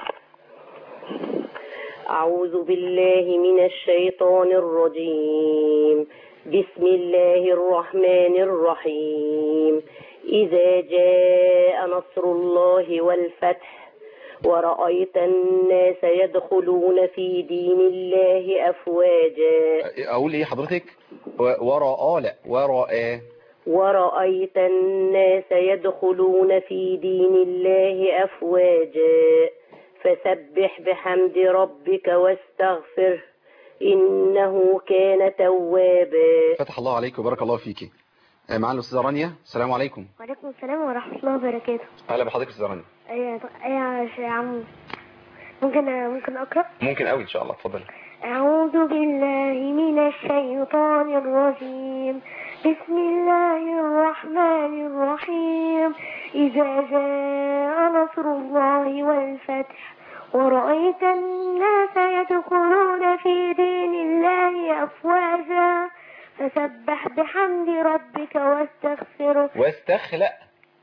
أعوذ بالله من الشيطان الرجيم بسم الله الرحمن الرحيم إذا جاء نصر الله والفتح ورأيت الناس يدخلون في دين الله أفواجا اقول ايه حضرتك و- وراء لا وراء ورأيت الناس يدخلون في دين الله أفواجا فسبح بحمد ربك واستغفره إنه كان توابا فتح الله عليك وبارك الله فيك آه، معنا الاستاذه رانيا السلام عليكم وعليكم السلام ورحمة الله وبركاته اهلا بحضرتك يا استاذه رانيا أيوة أيوة يا عم ممكن ممكن أقرأ ممكن قوي ان شاء الله اتفضلي أعوذ بالله من الشيطان الرجيم بسم الله الرحمن الرحيم إذا جاء نصر الله والفتح ورأيت الناس يدخلون في دين الله أفواجا فسبح بحمد ربك واستغفره واستخلق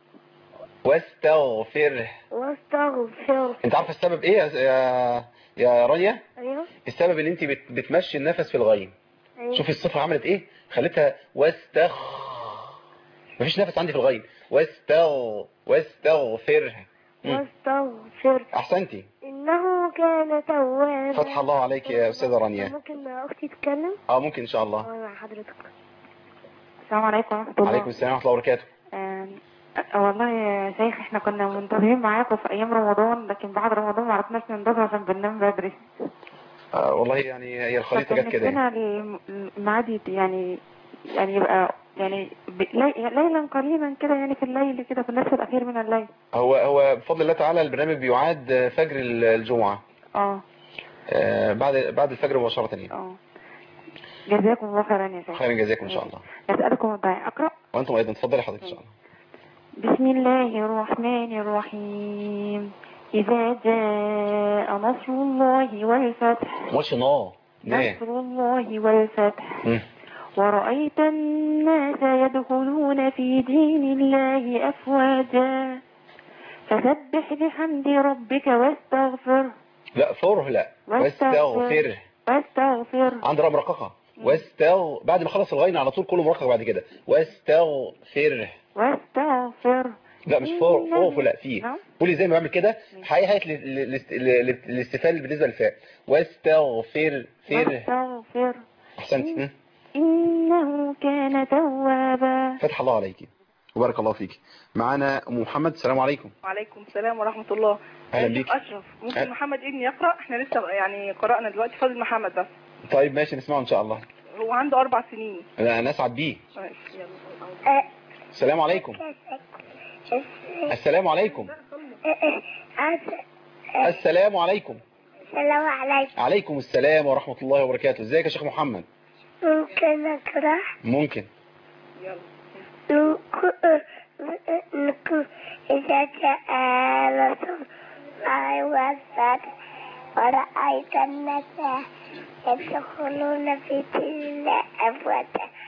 واستغفره واستغفره انت عارفه السبب ايه يا- يا يا رانيا أيوه السبب ان انت بت- بتمشي النفس في الغين أيوه شوفي الصفحه عملت ايه خليتها واستغ مفيش نفس عندي في الغين واستغ واستغفره مم. واستغفر احسنتي إنه كان توابا فتح الله عليك يا استاذه رانيا ممكن أختي تتكلم؟ اه ممكن ان شاء الله أه مع حضرتك السلام عليكم ورحمة الله عليكم السلام ورحمه الله وبركاته آم، آه، والله يا شيخ احنا كنا منتظرين معاكم في ايام رمضان لكن بعد رمضان ما عرفناش ننتظر عشان بننام بدري آه والله يعني هي الخريطه فكان جت كده يعني. نفسنا الم- الميعاد يت- يعني يعني يبقى يعني ب- لي- ليلا قليلا كده يعني في الليل كده في النصف الاخير من الليل هو هو بفضل الله تعالى البرنامج بيعاد فجر الجمعه اه آه بعد بعد الفجر مباشره يعني اه جزاكم الله خيرا يا شيخ خيرا جزاكم ان شاء الله أسألكم الدعاء أقرأ وانتم ايضا اتفضلي حضرتك ان شاء الله بسم الله الرحمن الرحيم إذا جاء نصر الله والفتح ماتش نا نا نصر الله والفتح مم. ورأيت الناس يدخلون في دين الله أفواجا فسبح بحمد ربك واستغفر لا فره لا واستغفر واستغفر عند رقم مرققه واستغ بعد ما خلص الغين على طول كله مرقق بعد كده واستغفر واستغفر لا مش فوق فوق لا فيه نعم. قولي زي ما بعمل كده هيهات الاستفال بالنسبه للفاء واستغفر فر واستغفر احسنت مم. إنه كان توابا فتح الله عليك وبارك الله فيك معانا ام محمد السلام عليكم وعليكم السلام ورحمة الله أهلا آه، شيخ بيك. أشرف ممكن أهلا. محمد ابني يقرأ احنا لسه يعني قرأنا دلوقتي فاضل محمد بس طيب ماشي نسمعه ان شاء الله هو عنده أربع سنين انا أنا اسعد بيه ماشي يلا السلام عليكم السلام عليكم السلام عليكم السلام عليكم عليكم السلام ورحمة الله وبركاته ازيك يا شيخ محمد ممكن أقرأ ممكن نكو إذا جاء رسول الله والفتح ورأيت الناس يدخلون في دين الله أفواجا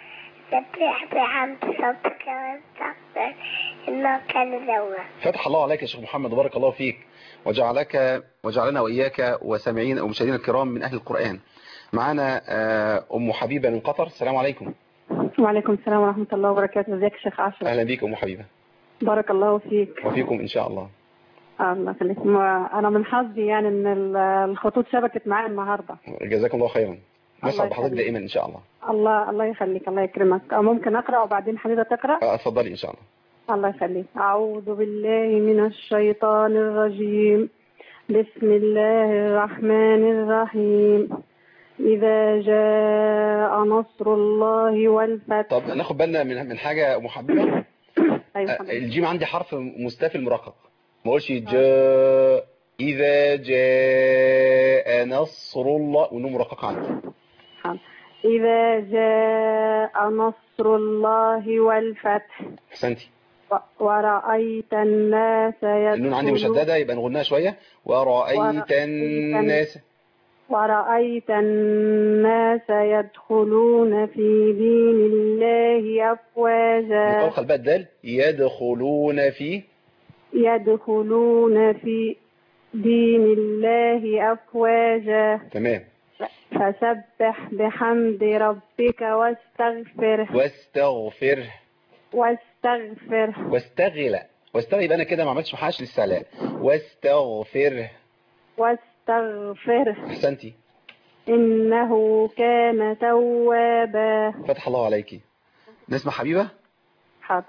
سبح بحمد ربك واستغفر إنه كان توابا فتح الله عليك يا شيخ محمد وبارك الله فيك وجعلك وجعلنا وإياك وسامعين ومشاهدينا الكرام من أهل القرآن معنا آه، أم حبيبة من قطر السلام عليكم وعليكم السلام ورحمة الله وبركاته ازيك يا شيخ عاشر أهلا بيك أم حبيبة بارك الله فيك وفيكم إن شاء الله آه، الله يخليك ما- أنا من حظي يعني إن ال- الخطوط شبكت معايا النهاردة جزاكم الله خيرا نسعد بحضرتك يخليك. دائما إن شاء الله الله الله يخليك الله يكرمك آه، ممكن أقرأ وبعدين حبيبة تقرأ آه، اتفضلي إن شاء الله الله يخليك أعوذ بالله من الشيطان الرجيم بسم الله الرحمن الرحيم إذا جاء نصر الله والفتح طب ناخد بالنا من من حاجة يا أم حبيبة أيوة آه، حبيبي. الجيم عندي حرف مستفل مرقق ما اقولش جاء إذا جاء نصر الله ونون مرققة عندي حاضر. إذا جاء نصر الله والفتح أحسنتي و- ورأيت الناس النون عندي يدخلون مشددة يبقى نغناها شوية ورأيت ورأيت الناس ورأيت الناس يدخلون في دين الله أفواجا نتوخل بقى الدال يدخلون في يدخلون في دين الله أفواجا تمام فسبح بحمد ربك واستغفره واستغفر واستغفره واستغل واستغل يبقى انا كده ما عملتش محاش للسعلاء واستغفر واستغفره احسنتي إنه كان توابا فتح الله عليكي نسمع حبيبة حاضر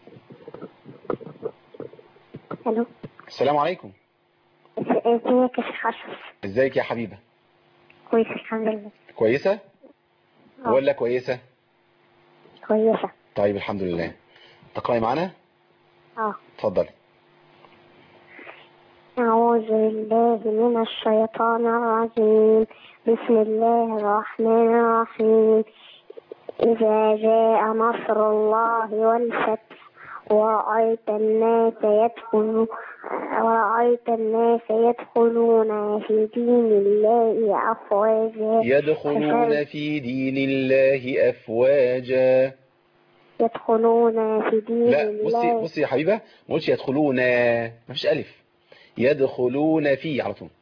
ألو السلام عليكم ازيك يا شيخ أشرف ازيك يا حبيبة كويس الحمد لله كويسة آه. ولا كويسة كويسة طيب الحمد لله تقرأي معانا اه اتفضلي أعوذ بالله من الشيطان الرجيم بسم الله الرحمن الرحيم إذا جاء نصر الله والفتح ورأيت الناس يدخلون ورأيت الناس يدخلون في دين الله أفواجا يدخلون في دين الله أفواجا يدخلون في دين لا بصي الله بصي يا حبيبة ما قلتش يدخلون مفيش ألف يدخلون في على طول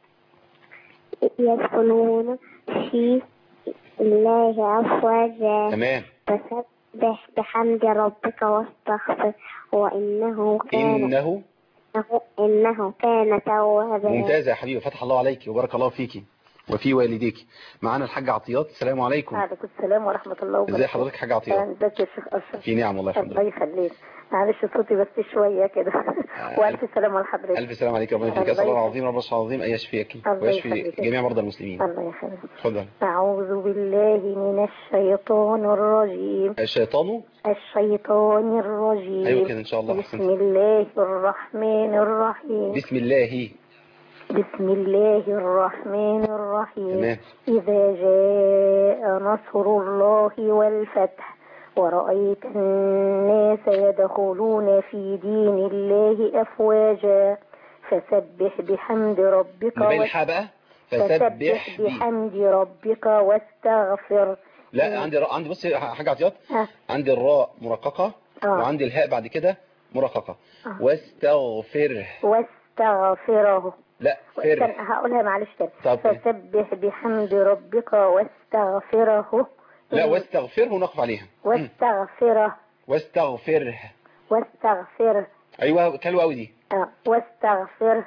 يدخلون في الله أفواجا تمام فسبح بحمد ربك واستغفر وإنه كان إنه إنه, إنه كان توابا ممتازة يا حبيبة فتح الله عليك وبارك الله فيكي وفي والديك معانا الحاج عطيات السلام عليكم وعليكم السلام ورحمة الله وبركاته ازي حضرتك حاج عطيات ازيك يا شيخ أشرف في نعم والله الحمد الله لله يخليك معلش صوتي بس شوية كده وألف سلامة لحضرتك ألف سلام عليك ربنا يفيك الله أسأل الله يخليك. العظيم رب العرش العظيم أن يشفيك الله ويشفي يخليك. جميع مرضى المسلمين الله يخليك اتفضل أعوذ بالله من الشيطان الرجيم الشيطان الشيطان الرجيم أيوة كده إن شاء الله بسم أحسنت الله الرحمن الرحيم بسم الله بسم الله الرحمن الرحيم تمام إذا جاء نصر الله والفتح ورأيت الناس يدخلون في دين الله أفواجا فسبح بحمد ربك ما بين واس- الحاء بقى فسبح فسبح بي بحمد ربك واستغفر لا عندي را... عندي بصي حاجة عطيات ها عندي الراء مرققة آه. وعندي الهاء بعد كده مرققة آه. واستغفره واستغفره لا استنى، فر هقولها معلش تاني طب. فسبح بحمد ربك واستغفره لا واستغفره نقف عليها مم. واستغفره واستغفره واستغفره ايوه حلوه قوي دي آه، واستغفره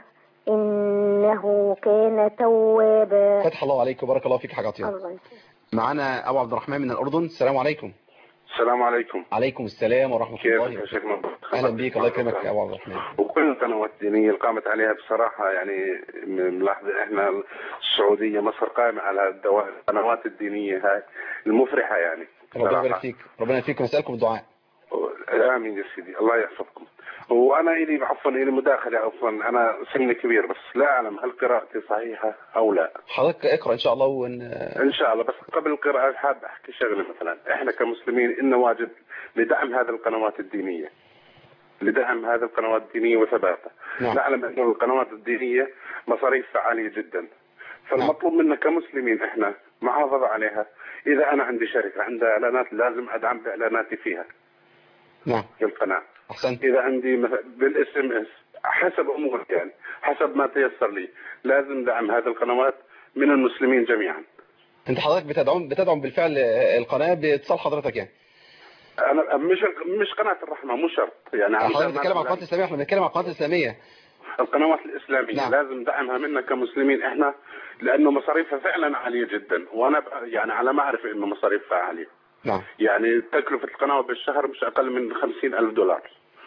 إنه كان توابا فتح الله عليك وبارك الله فيك حاجة عطيات الله يسلمك. معانا ابو عبد الرحمن من الاردن السلام عليكم السلام عليكم عليكم السلام ورحمة كيفك الله يا شيخ مبروك اهلا بيك الله يكرمك يا ابو عبد الرحمن وكل القنوات الدينية اللي قامت عليها بصراحة يعني ملاحظة احنا السعودية مصر قائمة على الدوا- القنوات الدينية هاي المفرحة يعني ربنا بصراحة. يبارك فيك ربنا يفيك ونسالكم بالدعاء امين يا سيدي الله يحفظكم وانا الي عفوا الي مداخله عفوا انا سني كبير بس لا اعلم هل قراءتي صحيحه او لا حضرتك اقرا ان شاء الله ون... ان شاء الله بس قبل القراءه حاب احكي شغله مثلا احنا كمسلمين إنه واجب لدعم هذه القنوات الدينيه لدعم هذه القنوات الدينيه وثباتها نعم. نعلم انه القنوات الدينيه مصاريفها عاليه جدا فالمطلوب منا كمسلمين احنا محافظة عليها إذا أنا عندي شركة عندها إعلانات لازم أدعم بإعلاناتي فيها نعم في القناة احسنت إذا عندي مثلا بالاس ام اس حسب أموري يعني حسب ما تيسر لي لازم دعم هذه القنوات من المسلمين جميعا انت حضرتك بتدعم بتدعم بالفعل القناه باتصال حضرتك يعني أنا مش مش قناة الرحمة مو شرط يعني حضرتك عشان بتتكلم عن القناه الاسلاميه احنا بنتكلم عن القناه الاسلاميه القنوات الإسلامية نعم. لازم دعمها منا كمسلمين إحنا لأنه مصاريفها فعلا عالية جدا وأنا ب- يعني على ما أعرف إنه مصاريفها عالية نعم يعني تكلفة القناة بالشهر مش أقل من خمسين ألف دولار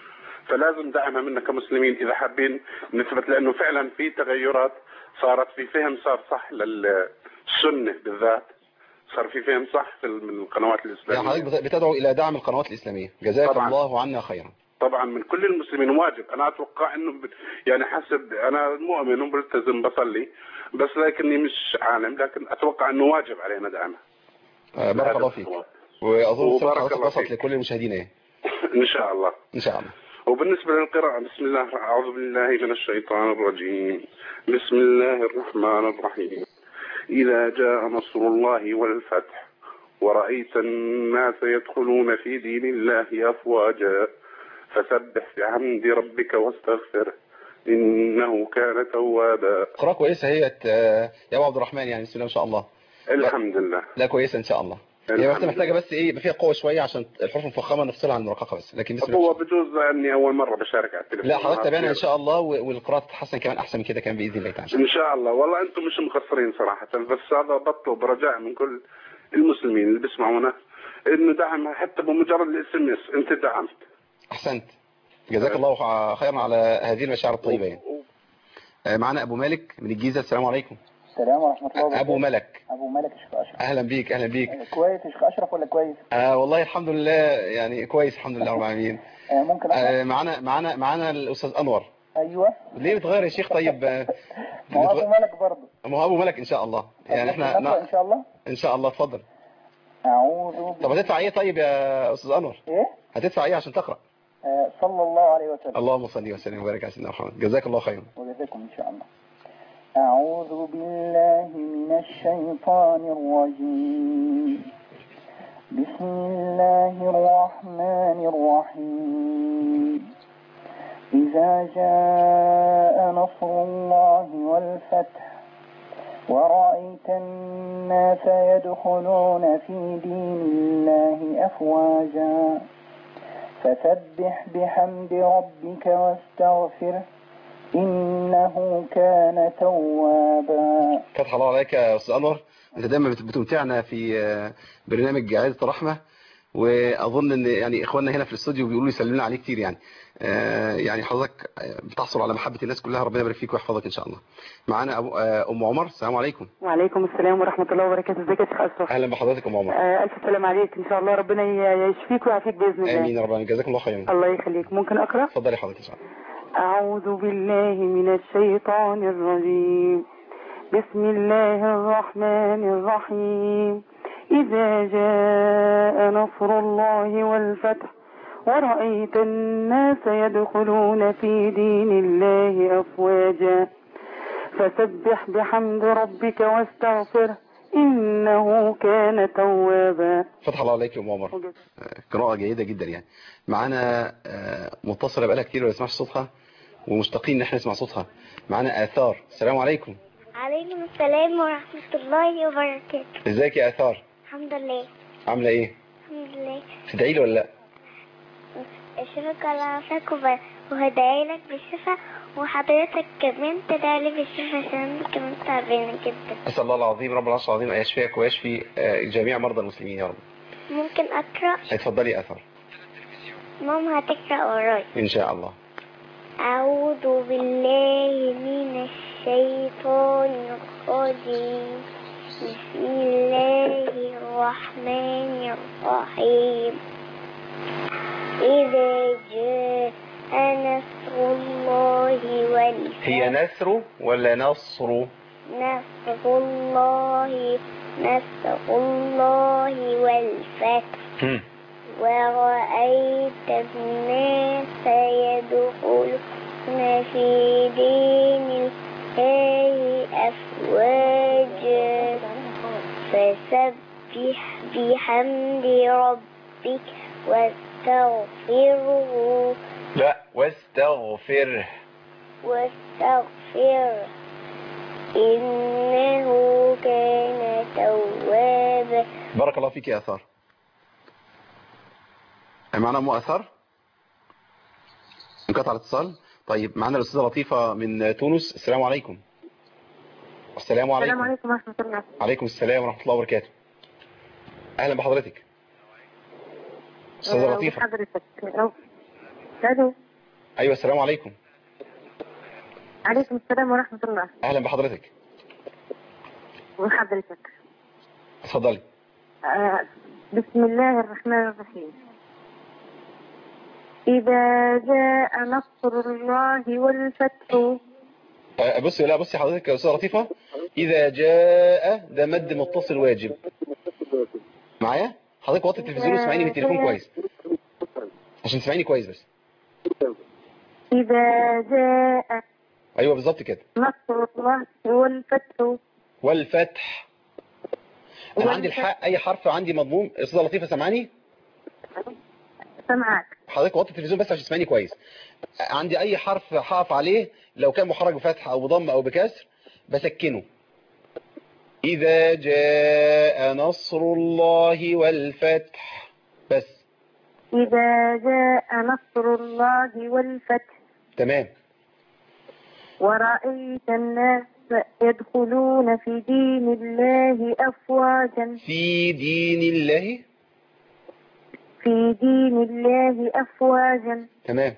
فلازم دعمها منا كمسلمين إذا حابين نثبت لأنه فعلا في تغيرات صارت في فهم صار صح للسنة بالذات صار في فهم صح في ال- من القنوات يعني الإسلامية حضرتك بت- بتدعو الى دعم القنوات الاسلاميه جزاك طبعاً. الله عنا خيرا طبعا من كل المسلمين واجب انا اتوقع انه ب... يعني حسب انا مؤمن وبلتزم بصلي بس لكني مش عالم لكن اتوقع انه واجب علينا دعمها آه، بارك هذا الله فيك هو. واظن وبارك حضرتك الله وصلت فيك. لكل المشاهدين يعني ان شاء الله ان شاء الله وبالنسبة للقراءة بسم الله أعوذ بالله من الشيطان الرجيم بسم الله الرحمن الرحيم إذا جاء نصر الله والفتح ورأيت الناس يدخلون في دين الله أفواجا فسبح بحمد ربك واستغفره إنه كان توابا قراءه كويسه هي آه، يا ابو عبد الرحمن يعني بسم الله ما شاء الله الحمد لله لا كويسه ان شاء الله هي بس الحمد محتاجه لله. بس ايه يبقى فيها قوه شويه عشان الحروف المفخمه نفصلها عن المرققه بس لكن بسم الله هو ما شاء الله. بجوز اني اول مره بشارك على التلفزيون لا حضرتك تابعنا ان شاء الله و- والقراءه تتحسن كمان احسن من كده كمان باذن الله تعالى ان شاء الله والله انتم مش مقصرين صراحه بس هذا بطلب رجاء من كل المسلمين اللي بيسمعونا انه دعم حتى بمجرد الاس ام اس انت دعمت احسنت جزاك الله خيرا على هذه المشاعر الطيبه يعني آه، معانا ابو مالك من الجيزه السلام عليكم السلام ورحمة الله وبركاته ابو ملك أبو مالك يا شيخ أشرف اهلا بيك اهلا بيك كويس يا شيخ أشرف ولا كويس؟ آه والله الحمد لله يعني كويس الحمد لله رب العالمين آه ممكن أقرأ؟ آه معانا معانا معانا الاستاذ انور أيوه ليه بتغير يا شيخ طيب آه، ما هو أبو بتغ- مالك برضه ما هو ابو ملك ان شاء الله يعني احنا نقرأ نا- إن شاء الله ان شاء الله اتفضل أعوذ طب هتدفع ايه طيب يا استاذ انور إيه؟ هتدفع ايه عشان تقرا آه صلى الله عليه وسلم اللهم صل وسلم وبارك على سيدنا محمد جزاك الله خيرا وجزاكم إن شاء الله أعوذ بالله من الشيطان الرجيم بسم الله الرحمن الرحيم إذا جاء نصر الله والفتح ورأيت الناس يدخلون في دين الله أفواجا فسبح بحمد ربك واستغفره إنه كان توابا فتح الله عليك يا استاذ انور انت دايما بت- بتمتعنا في آه، برنامج عائله الرحمه واظن ان يعني اخواننا هنا في الاستوديو بيقولوا يسلمنا عليه كتير يعني آه، يعني حضرتك آه، بتحصل على محبه الناس كلها ربنا يبارك فيك ويحفظك ان شاء الله معانا أبو آه، ام عمر السلام عليكم وعليكم السلام ورحمة الله وبركاته ازيك يا شيخ أشرف اهلا بحضرتك ام عمر آه ألف سلام عليك إن شاء الله ربنا ي- يشفيك ويعافيك بإذن الله امين يا رب العالمين جزاكم الله خيرا الله يخليك ممكن أقرأ اتفضلي حضرتك ان شاء الله أعوذ بالله من الشيطان الرجيم بسم الله الرحمن الرحيم إذا جاء نصر الله والفتح ورأيت الناس يدخلون في دين الله أفواجا فسبح بحمد ربك واستغفره إنه كان توابا فتح الله عليك يا ام عمر آه، قراءه جيده جدا يعني معانا آه، متصله بقالها كتير ما نسمعش صوتها ومشتاقين ان احنا نسمع صوتها معانا اثار السلام عليكم عليكم السلام ورحمة الله وبركاته ازيك يا اثار الحمد لله عامله ايه الحمد لله تدعي لي ولا لا اشوفك على عافاك وب- وهدعي لك بالشفاء وحضرتك كمان تدعي لي بالشفاء عشان أنا كمان تعبانة جدا اسال الله العظيم رب العرش العظيم ان يشفيك ويشفي آه، جميع مرضى المسلمين يا رب ممكن أقرأ اتفضلي يا اثار ماما هتقرأ وراي ان شاء الله أعوذ بالله من الشيطان الرجيم بسم الله الرحمن الرحيم إذا جاء نصر الله والفتح هي نثر ولا نصر نصر الله نصر الله والفتح هم. ورأيت الناس يدخلون في دين الله أفواجا فسبح فسبح بحمد ربك واستغفره لا واستغفره واستغفره إنه كان توابا بارك الله فيك يا أثار معنا أم أثار انقطع الاتصال طيب معنا الأستاذة لطيفة من تونس السلام عليكم السلام عليكم السلام عليكم ورحمة الله عليكم السلام ورحمة الله وبركاته أهلا بحضرتك أستاذة لطيفة حضرتك ألو أيوة السلام عليكم عليكم السلام ورحمة الله أهلا بحضرتك وحضرتك اتفضلي آه، بسم الله الرحمن الرحيم إذا جاء نصر الله والفتح أه، بصي لا بصي حضرتك يا أستاذة لطيفة إذا جاء ده مد متصل واجب معايا حضرتك وطي التلفزيون واسمعيني من التليفون كويس عشان تسمعيني كويس بس إذا جاء أيوة بالظبط كده نصر الله والفتح والفتح أنا عندي الحق أي حرف عندي مضموم أستاذة لطيفة سامعاني سمعك حضرتك وطي التلفزيون بس عشان تسمعيني كويس عندي أي حرف هقف عليه لو كان محرك بفتح أو بضم أو بكسر بسكنه إذا جاء نصر الله والفتح بس إذا جاء نصر الله والفتح تمام ورأيت الناس يدخلون في دين الله أفواجا في دين الله في دين الله أفواجا تمام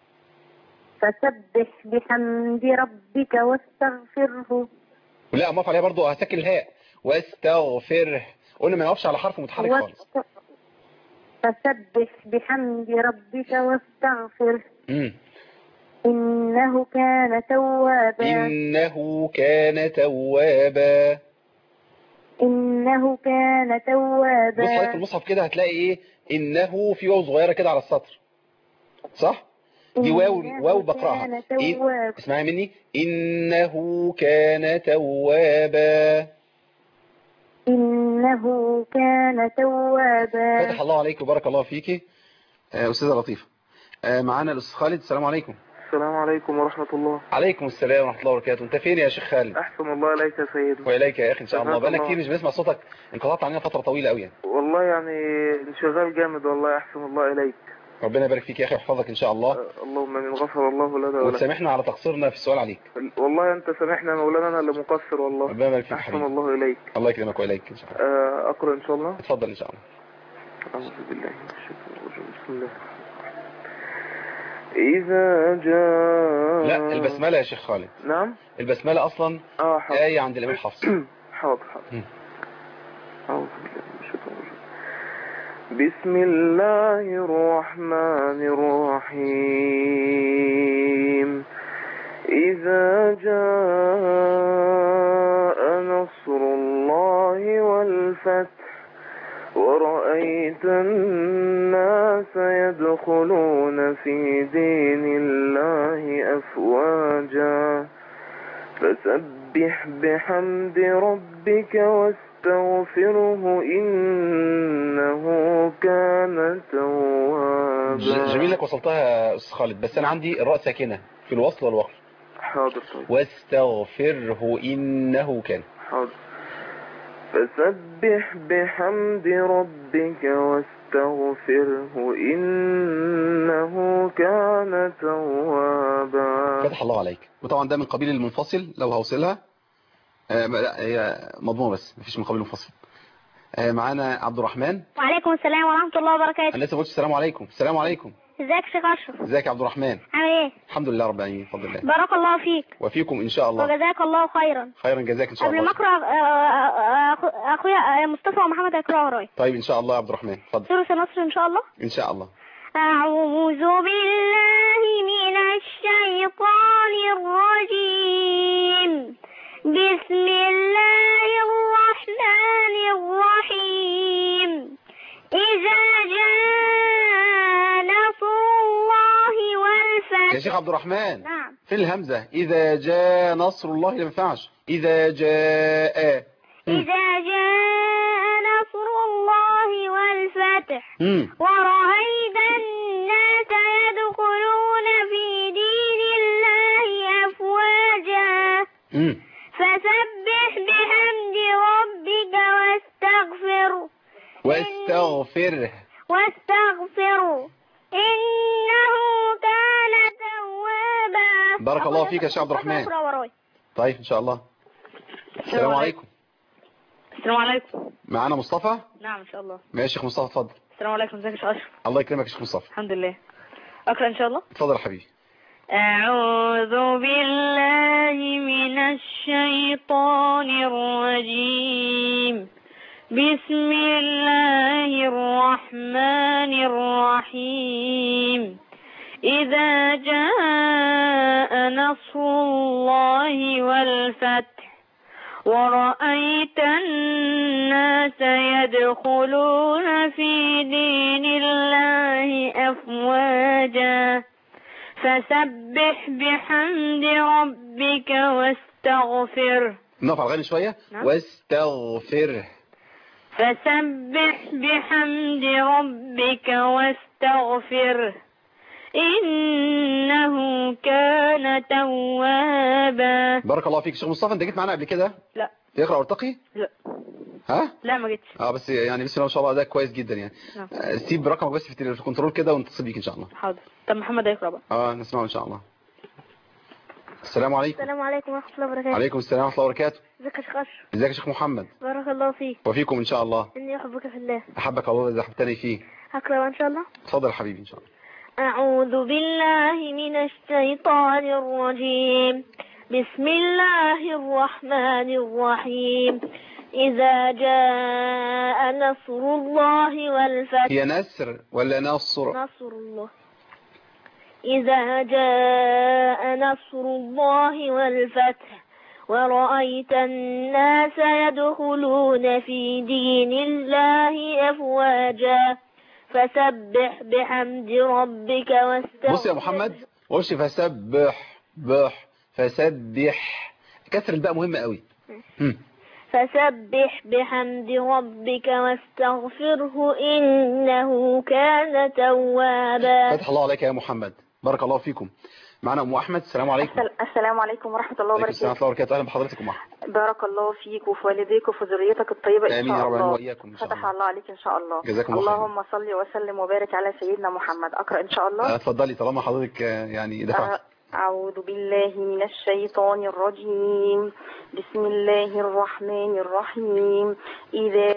فسبح بحمد ربك واستغفره لا ما عليها برضو هسكن الهاء واستغفره قلنا ما يقفش على حرف متحرك خالص واست- فسبح بحمد ربك واستغفره مم. إنه كان توابا إنه كان توابا إنه كان توابا بص حضرتك في المصحف كده هتلاقي ايه إنه في واو صغيرة كده على السطر صح دي واو إنه واو بقرأها كان إن... توابا اسمعي مني إنه كان توابا إنه كان توابا فتح الله عليك وبارك الله فيكي آه، أستاذة لطيفة آه، معانا الأستاذ خالد السلام عليكم السلام عليكم ورحمة الله عليكم السلام ورحمة الله وبركاته أنت فين يا شيخ خالد أحسن الله إليك يا سيدي وإليك يا أخي إن شاء الله جزاك بقالنا الله. كتير مش بنسمع صوتك انقطعت عننا فترة طويلة قوي يعني. والله يعني انشغال جامد والله أحسن الله إليك ربنا يبارك فيك يا أخي ويحفظك إن شاء الله أه، اللهم من غفر الله لنا ولك وتسامحنا على تقصيرنا في السؤال عليك والله أنت سامحنا يا مولانا أنا اللي مقصر والله ربنا يبارك فيك أحسن حبيبي الله إليك الله يكرمك وإليك إن شاء الله أه، أقرأ إن شاء الله اتفضل إن شاء الله أعوذ بالله من الشيطان الرجيم بسم الله إذا جاء لا البسملة يا شيخ خالد نعم البسملة أصلا آه حاضر آية عند الإمام حفص حاضر حاضر مم. أعوذ بالله من الشيطان الرجيم بسم الله الرحمن الرحيم إذا جاء نصر الله والفتح ورأيت الناس يدخلون في دين الله أفواجا فسبح بحمد ربك واستغفره إنه كان توابا ج- جميل انك وصلتها يا أستاذ خالد بس أنا عندي الراء ساكنة في الوصل والوقف حاضر طيب واستغفره إنه كان حاضر فسبح بحمد ربك واستغفره إنه كان توابا فتح الله عليك وطبعا ده من قبيل المنفصل لو هوصلها آه ما- لا هي مضمومة بس مفيش من قبيل المنفصل آه معانا عبد الرحمن وعليكم السلام ورحمة الله وبركاته انا لسه قلت السلام عليكم السلام عليكم ازيك يا شيخ أشرف ازيك يا عبد الرحمن عامل ايه الحمد لله رب العالمين بفضل الله بارك الله فيك وفيكم ان شاء الله وجزاك الله خيرا خيرا جزاك ان شاء قبل ما الله اقرا آه، آه، آه، اخويا آه، مصطفى ومحمد هيقراوا ورايا طيب ان شاء الله يا عبد الرحمن اتفضل سورة النصر ان شاء الله ان شاء الله أعوذ بالله من الشيطان الرجيم بسم الله الرحمن الرحيم إذا جاء نصر الله يا والفتح شيخ عبد الرحمن نعم في الهمزة إذا جاء نصر الله لا ينفعش إذا جاء إذا جاء مم. ورأيت الناس يدخلون في دين الله أفواجا مم. فسبح بحمد ربك واستغفره واستغفره واستغفره إنه كان توابا بارك الله فيك يا شيخ عبد الرحمن اقرأ وراي طيب ان شاء الله السلام عليكم السلام عليكم معانا مصطفى نعم ان شاء الله ماشي يا شيخ مصطفى اتفضل السلام عليكم ازيك يا شيخ اشرف الله يكرمك يا شيخ مصطفى الحمد لله اقرا ان شاء الله اتفضل يا حبيبي أعوذ بالله من الشيطان الرجيم بسم الله الرحمن الرحيم إذا جاء نصر الله والفتح ورأيت الناس يدخلون في دين الله أفواجا فسبح بحمد ربك واستغفره نقف على الغني شوية نعم. واستغفره فسبح بحمد ربك واستغفره إنه كان توابا بارك الله فيك يا شيخ مصطفى انت جيت معانا قبل كده لا تقرا وارتقي لا ها لا ما جيتش اه بس يعني بسم الله ما شاء الله ده كويس جدا يعني نعم. آه، سيب رقمك بس في التليفون- في الكنترول كده ونتصل بيك ان شاء الله حاضر طب محمد هيقرا بقى اه نسمعه ان شاء الله السلام عليكم السلام عليكم ورحمة الله وبركاته عليكم السلام ورحمه الله وبركاته ازيك يا شيخ أشرف ازيك يا شيخ محمد بارك الله فيك وفيكم ان شاء الله إني أحبك في الله احبك الله اذا احببتني فيه هقرأ إن شاء الله اتفضل يا حبيبي ان شاء الله أعوذ بالله من الشيطان الرجيم بسم الله الرحمن الرحيم إذا جاء نصر الله والفتح هي نسر ولا نصر نصر الله إذا جاء نصر الله والفتح ورأيت الناس يدخلون في دين الله أفواجا فسبح بحمد ربك واستغفر بص يا محمد وش فسبح بح فسبح كسر الباء مهمة قوي هم. فسبح بحمد ربك واستغفره إنه كان توابا فتح الله عليك يا محمد بارك الله فيكم معنا ام احمد السلام عليكم السلام عليكم ورحمة الله عليكم السلام وبركاته ورحمه الله وبركاته اهلا بحضرتك ام احمد بارك الله فيك وفي والديك وفي ذريتك الطيبة إن امين يا شاء رب العالمين الله واياكم ان شاء فتح الله الله عليك إن شاء الله جزاكم الله خير. اللهم صل وسلم وبارك على سيدنا محمد أقرأ إن شاء الله آه، اتفضلي طالما حضرتك آه، يعني دفعت أعوذ بالله من الشيطان الرجيم بسم الله الرحمن الرحيم إذا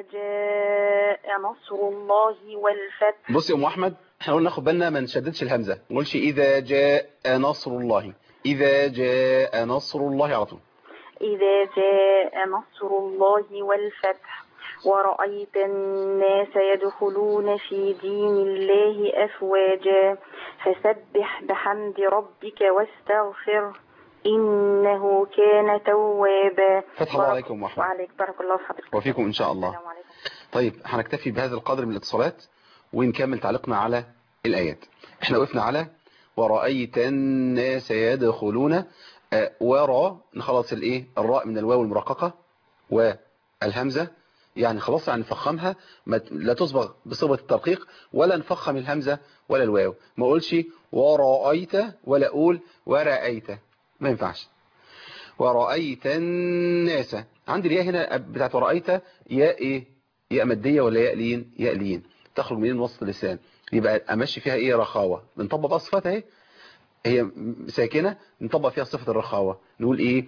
جاء نصر الله والفتح بصي يا ام احمد احنا قلنا ناخد بالنا ما نشددش الهمزه ما نقولش اذا جاء نصر الله اذا جاء نصر الله على طول إذا جاء نصر الله والفتح ورأيت الناس يدخلون في دين الله أفواجا فسبح بحمد ربك واستغفر إنه كان توابا فتح الله بارك- عليكم يا أم أحمد. وعليك بارك الله في حضرتك وفيكم ان شاء الله السلام عليكم طيب هنكتفي بهذا القدر من الاتصالات ونكمل تعليقنا على الآيات احنا وقفنا على ورأيت الناس يدخلون آه، ورا نخلص الايه الراء من الواو المرققة والهمزة يعني خلاص يعني نفخمها ما ت- لا تصبغ بصيغه الترقيق ولا نفخم الهمزة ولا الواو ما اقولش ورأيت ولا اقول ورأيت ما ينفعش ورأيت الناس عندي الياء هنا بتاعت ورأيت ياء ايه ياء مادية ولا ياء لين ياء لين تخرج من وسط اللسان يبقى امشي فيها ايه رخاوة بنطبق بقى صفاتها اهي هي م- ساكنة نطبق فيها صفة الرخاوة نقول ايه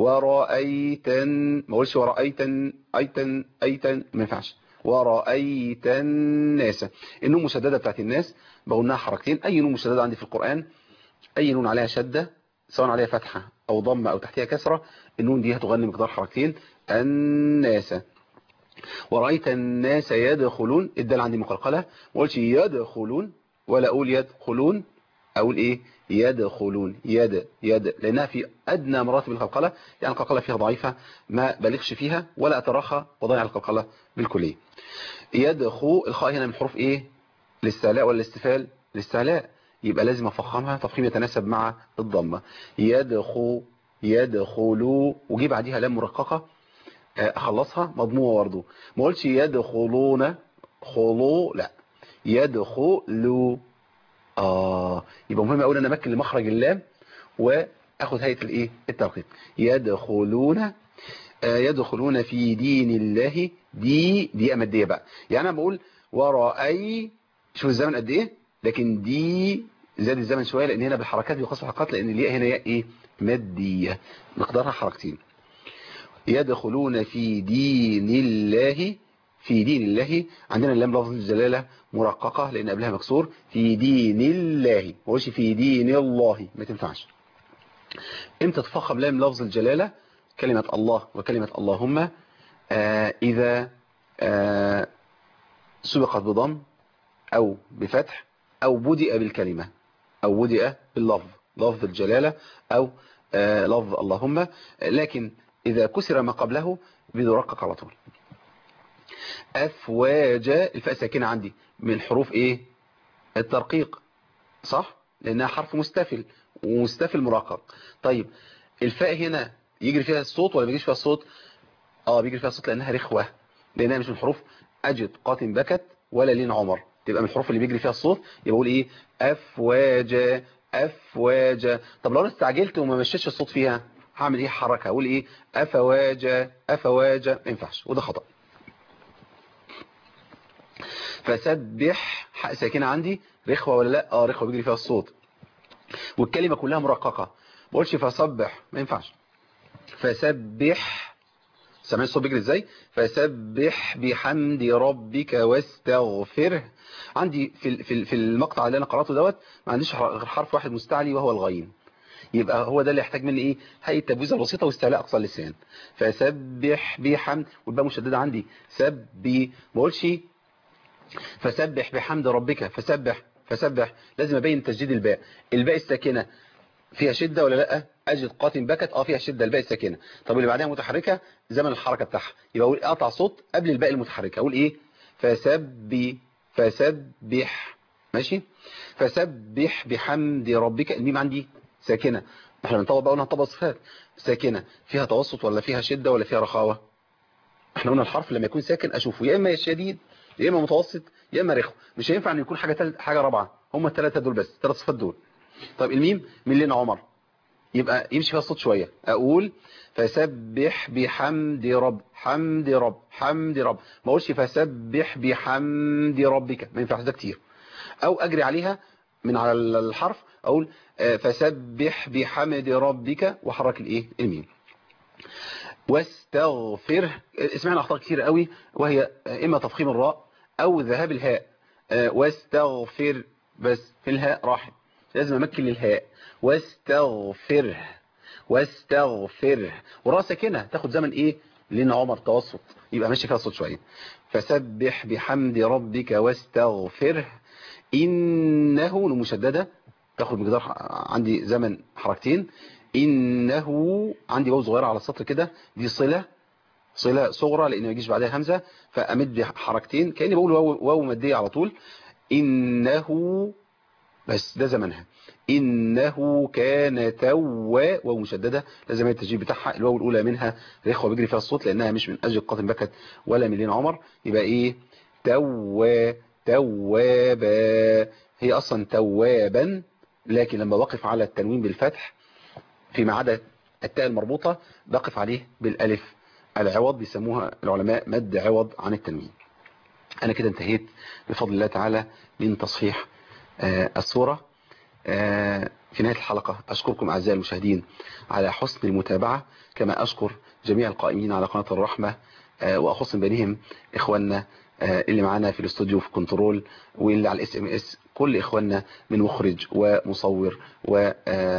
ورأيتن ما اقولش ورأيتن ايتن ايتن ما ينفعش ورأيت الناس النون مشددة بتاعت الناس بقولناها حركتين اي نون مشددة عندي في القرآن اي نون عليها شدة سواء عليها فتحة او ضمة او تحتها كسرة النون دي هتغني مقدار حركتين الناس ورأيت الناس يدخلون الدال عندي مقلقلة ما قلتش يدخلون ولا أقول يدخلون أقول إيه يدخلون يد يد لأنها في أدنى مراتب القلقلة يعني القلقلة فيها ضعيفة ما بلغش فيها ولا أترخى وضيع القلقلة بالكلية يدخو الخاء هنا من حروف إيه الاستعلاء ولا الاستفال الاستعلاء يبقى لازم أفخمها تفخيم يتناسب مع الضمة يدخو يدخلوا وجي بعديها لام مرققة اخلصها مضمومه برضه ما قلتش يدخلون خلو لا يدخلوا اه يبقى مهم قوي ان انا امكن لمخرج اللام واخد هيئه الايه الترقيق يدخلون آه يدخلون في دين الله دي دي ماديه بقى يعني انا بقول ورأي شوف الزمن قد ايه لكن دي زاد الزمن شويه لان هنا بالحركات بيقاس الحركات لان الياء هنا ياء ايه ماديه مقدارها حركتين يدخلون في دين الله في دين الله عندنا اللام لفظ الجلالة مرققة لأن قبلها مكسور في دين الله ما قولش في دين الله ما تنفعش امتى تفخم لام لفظ الجلالة كلمة الله وكلمة اللهم آه إذا آه سبقت بضم أو بفتح أو بدأ بالكلمة أو بدأ باللفظ لفظ الجلالة أو آه لفظ اللهم لكن إذا كسر ما قبله بيرقق على طول أفواج الفاء ساكنة عندي من حروف إيه الترقيق صح لأنها حرف مستفل ومستفل مرقق طيب الفاء هنا يجري فيها الصوت ولا بيجيش فيها الصوت اه بيجري فيها الصوت لأنها رخوة لأنها مش من حروف أجد قاتم بكت ولا لين عمر تبقى من الحروف اللي بيجري فيها الصوت يبقى اقول ايه أفواج أفواج طب لو انا استعجلت وما مشيتش الصوت فيها هعمل ايه حركة اقول ايه أفواج أفواج ما ينفعش وده خطأ فسبح حق ساكنة عندي رخوة ولا لا اه رخوة بيجري فيها الصوت والكلمة كلها مرققة ما بقولش فسبح ما ينفعش فسبح سامعين الصوت بيجري ازاي فسبح بحمد ربك واستغفره عندي في في في المقطع اللي انا قراته دوت ما عنديش غير حرف واحد مستعلي وهو الغين يبقى هو ده اللي يحتاج مني ايه هي التبويزه البسيطه واستعلاء اقصى اللسان فسبح بحمد والباء مشدده عندي سبي ما اقولش فسبح بحمد ربك فسبح فسبح لازم ابين تسجيل الباء الباء الساكنه فيها شده ولا لا اجد قاتم بكت اه فيها شده الباء الساكنه طب اللي بعدها متحركه زمن الحركه بتاعها يبقى اقول اقطع صوت قبل الباء المتحركه اقول ايه فسبي فسبح ماشي فسبح بحمد ربك الميم عندي ساكنه احنا بنطبق بقى قلنا هنطبق صفات ساكنه فيها توسط ولا فيها شده ولا فيها رخاوه احنا قلنا الحرف لما يكون ساكن اشوفه يا اما شديد يا اما متوسط يا اما رخو مش هينفع ان يكون حاجه تل... حاجه رابعه هم الثلاثه دول بس ثلاث صفات دول طيب الميم من لنا عمر يبقى يمشي فيها الصوت شويه اقول فسبح بحمد رب حمد رب حمد رب ما اقولش فسبح بحمد ربك ما ينفعش ده كتير او اجري عليها من على الحرف اقول فسبح بحمد ربك وحرك الايه الميم واستغفر سمعنا اخطاء كتير قوي وهي اما تفخيم الراء او ذهاب الهاء واستغفر بس في الهاء راحت لازم امكن للهاء واستغفره واستغفره والراء ساكنه تاخد زمن ايه لان عمر توسط يبقى ماشي فيها صوت شويه فسبح بحمد ربك واستغفره انه مشدده تاخد مقدار عندي زمن حركتين إنه عندي واو صغيرة على السطر كده دي صلة صلة صغرى لأن ما يجيش بعدها همزة فأمد حركتين كأني بقول واو, واو مادية على طول إنه بس ده زمنها إنه كان توا واو مشددة لازم التسجيل بتاعها الواو الأولى منها رخوة بيجري فيها الصوت لأنها مش من أجل قاتم بكت ولا من لين عمر يبقى إيه توا توابا هي أصلا توابا لكن لما وقف على التنوين بالفتح فيما عدا التاء المربوطة بقف عليه بالالف العوض بيسموها العلماء مد عوض عن التنوين انا كده انتهيت بفضل الله تعالى من تصحيح آه الصورة آه في نهاية الحلقة أشكركم أعزائي المشاهدين على حسن المتابعة كما أشكر جميع القائمين على قناة الرحمة آه وأخص من بينهم إخواننا اللي معانا في الاستوديو في كنترول واللي على الاس ام اس كل إخواننا من مخرج ومصور و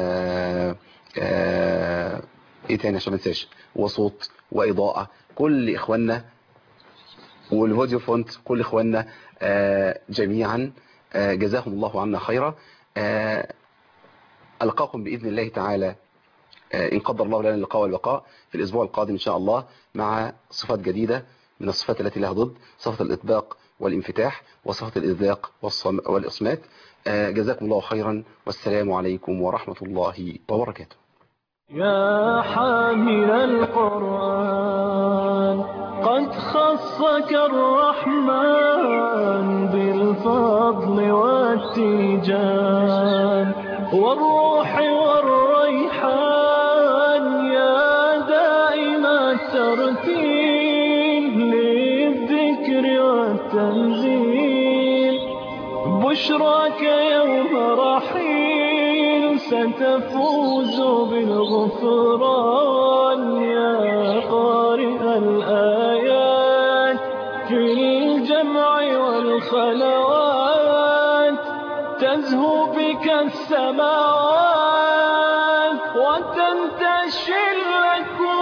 آه ايه تاني عشان ما انساش وصوت واضاءه كل اخواننا والفيديو فونت كل اخواننا آه جميعا آه جزاهم الله عنا خيرا القاكم باذن الله تعالى ان قدر الله لنا اللقاء والبقاء في الاسبوع القادم ان شاء الله مع صفات جديده من الصفات التي لها ضد صفه الاطباق والانفتاح وصفه الاذاق والاصمات جزاكم الله خيرا والسلام عليكم ورحمه الله وبركاته يا حامل القرآن قد خصك الرحمن بالفضل والتيجان والروح والريحان يا دائم الترتيل للذكر والتنزيل بشراك يوم رحيل ستفوز بالغفران يا قارئ الآيات في الجمع والخلوات تزهو بك السماوات وتنتشي الأكوان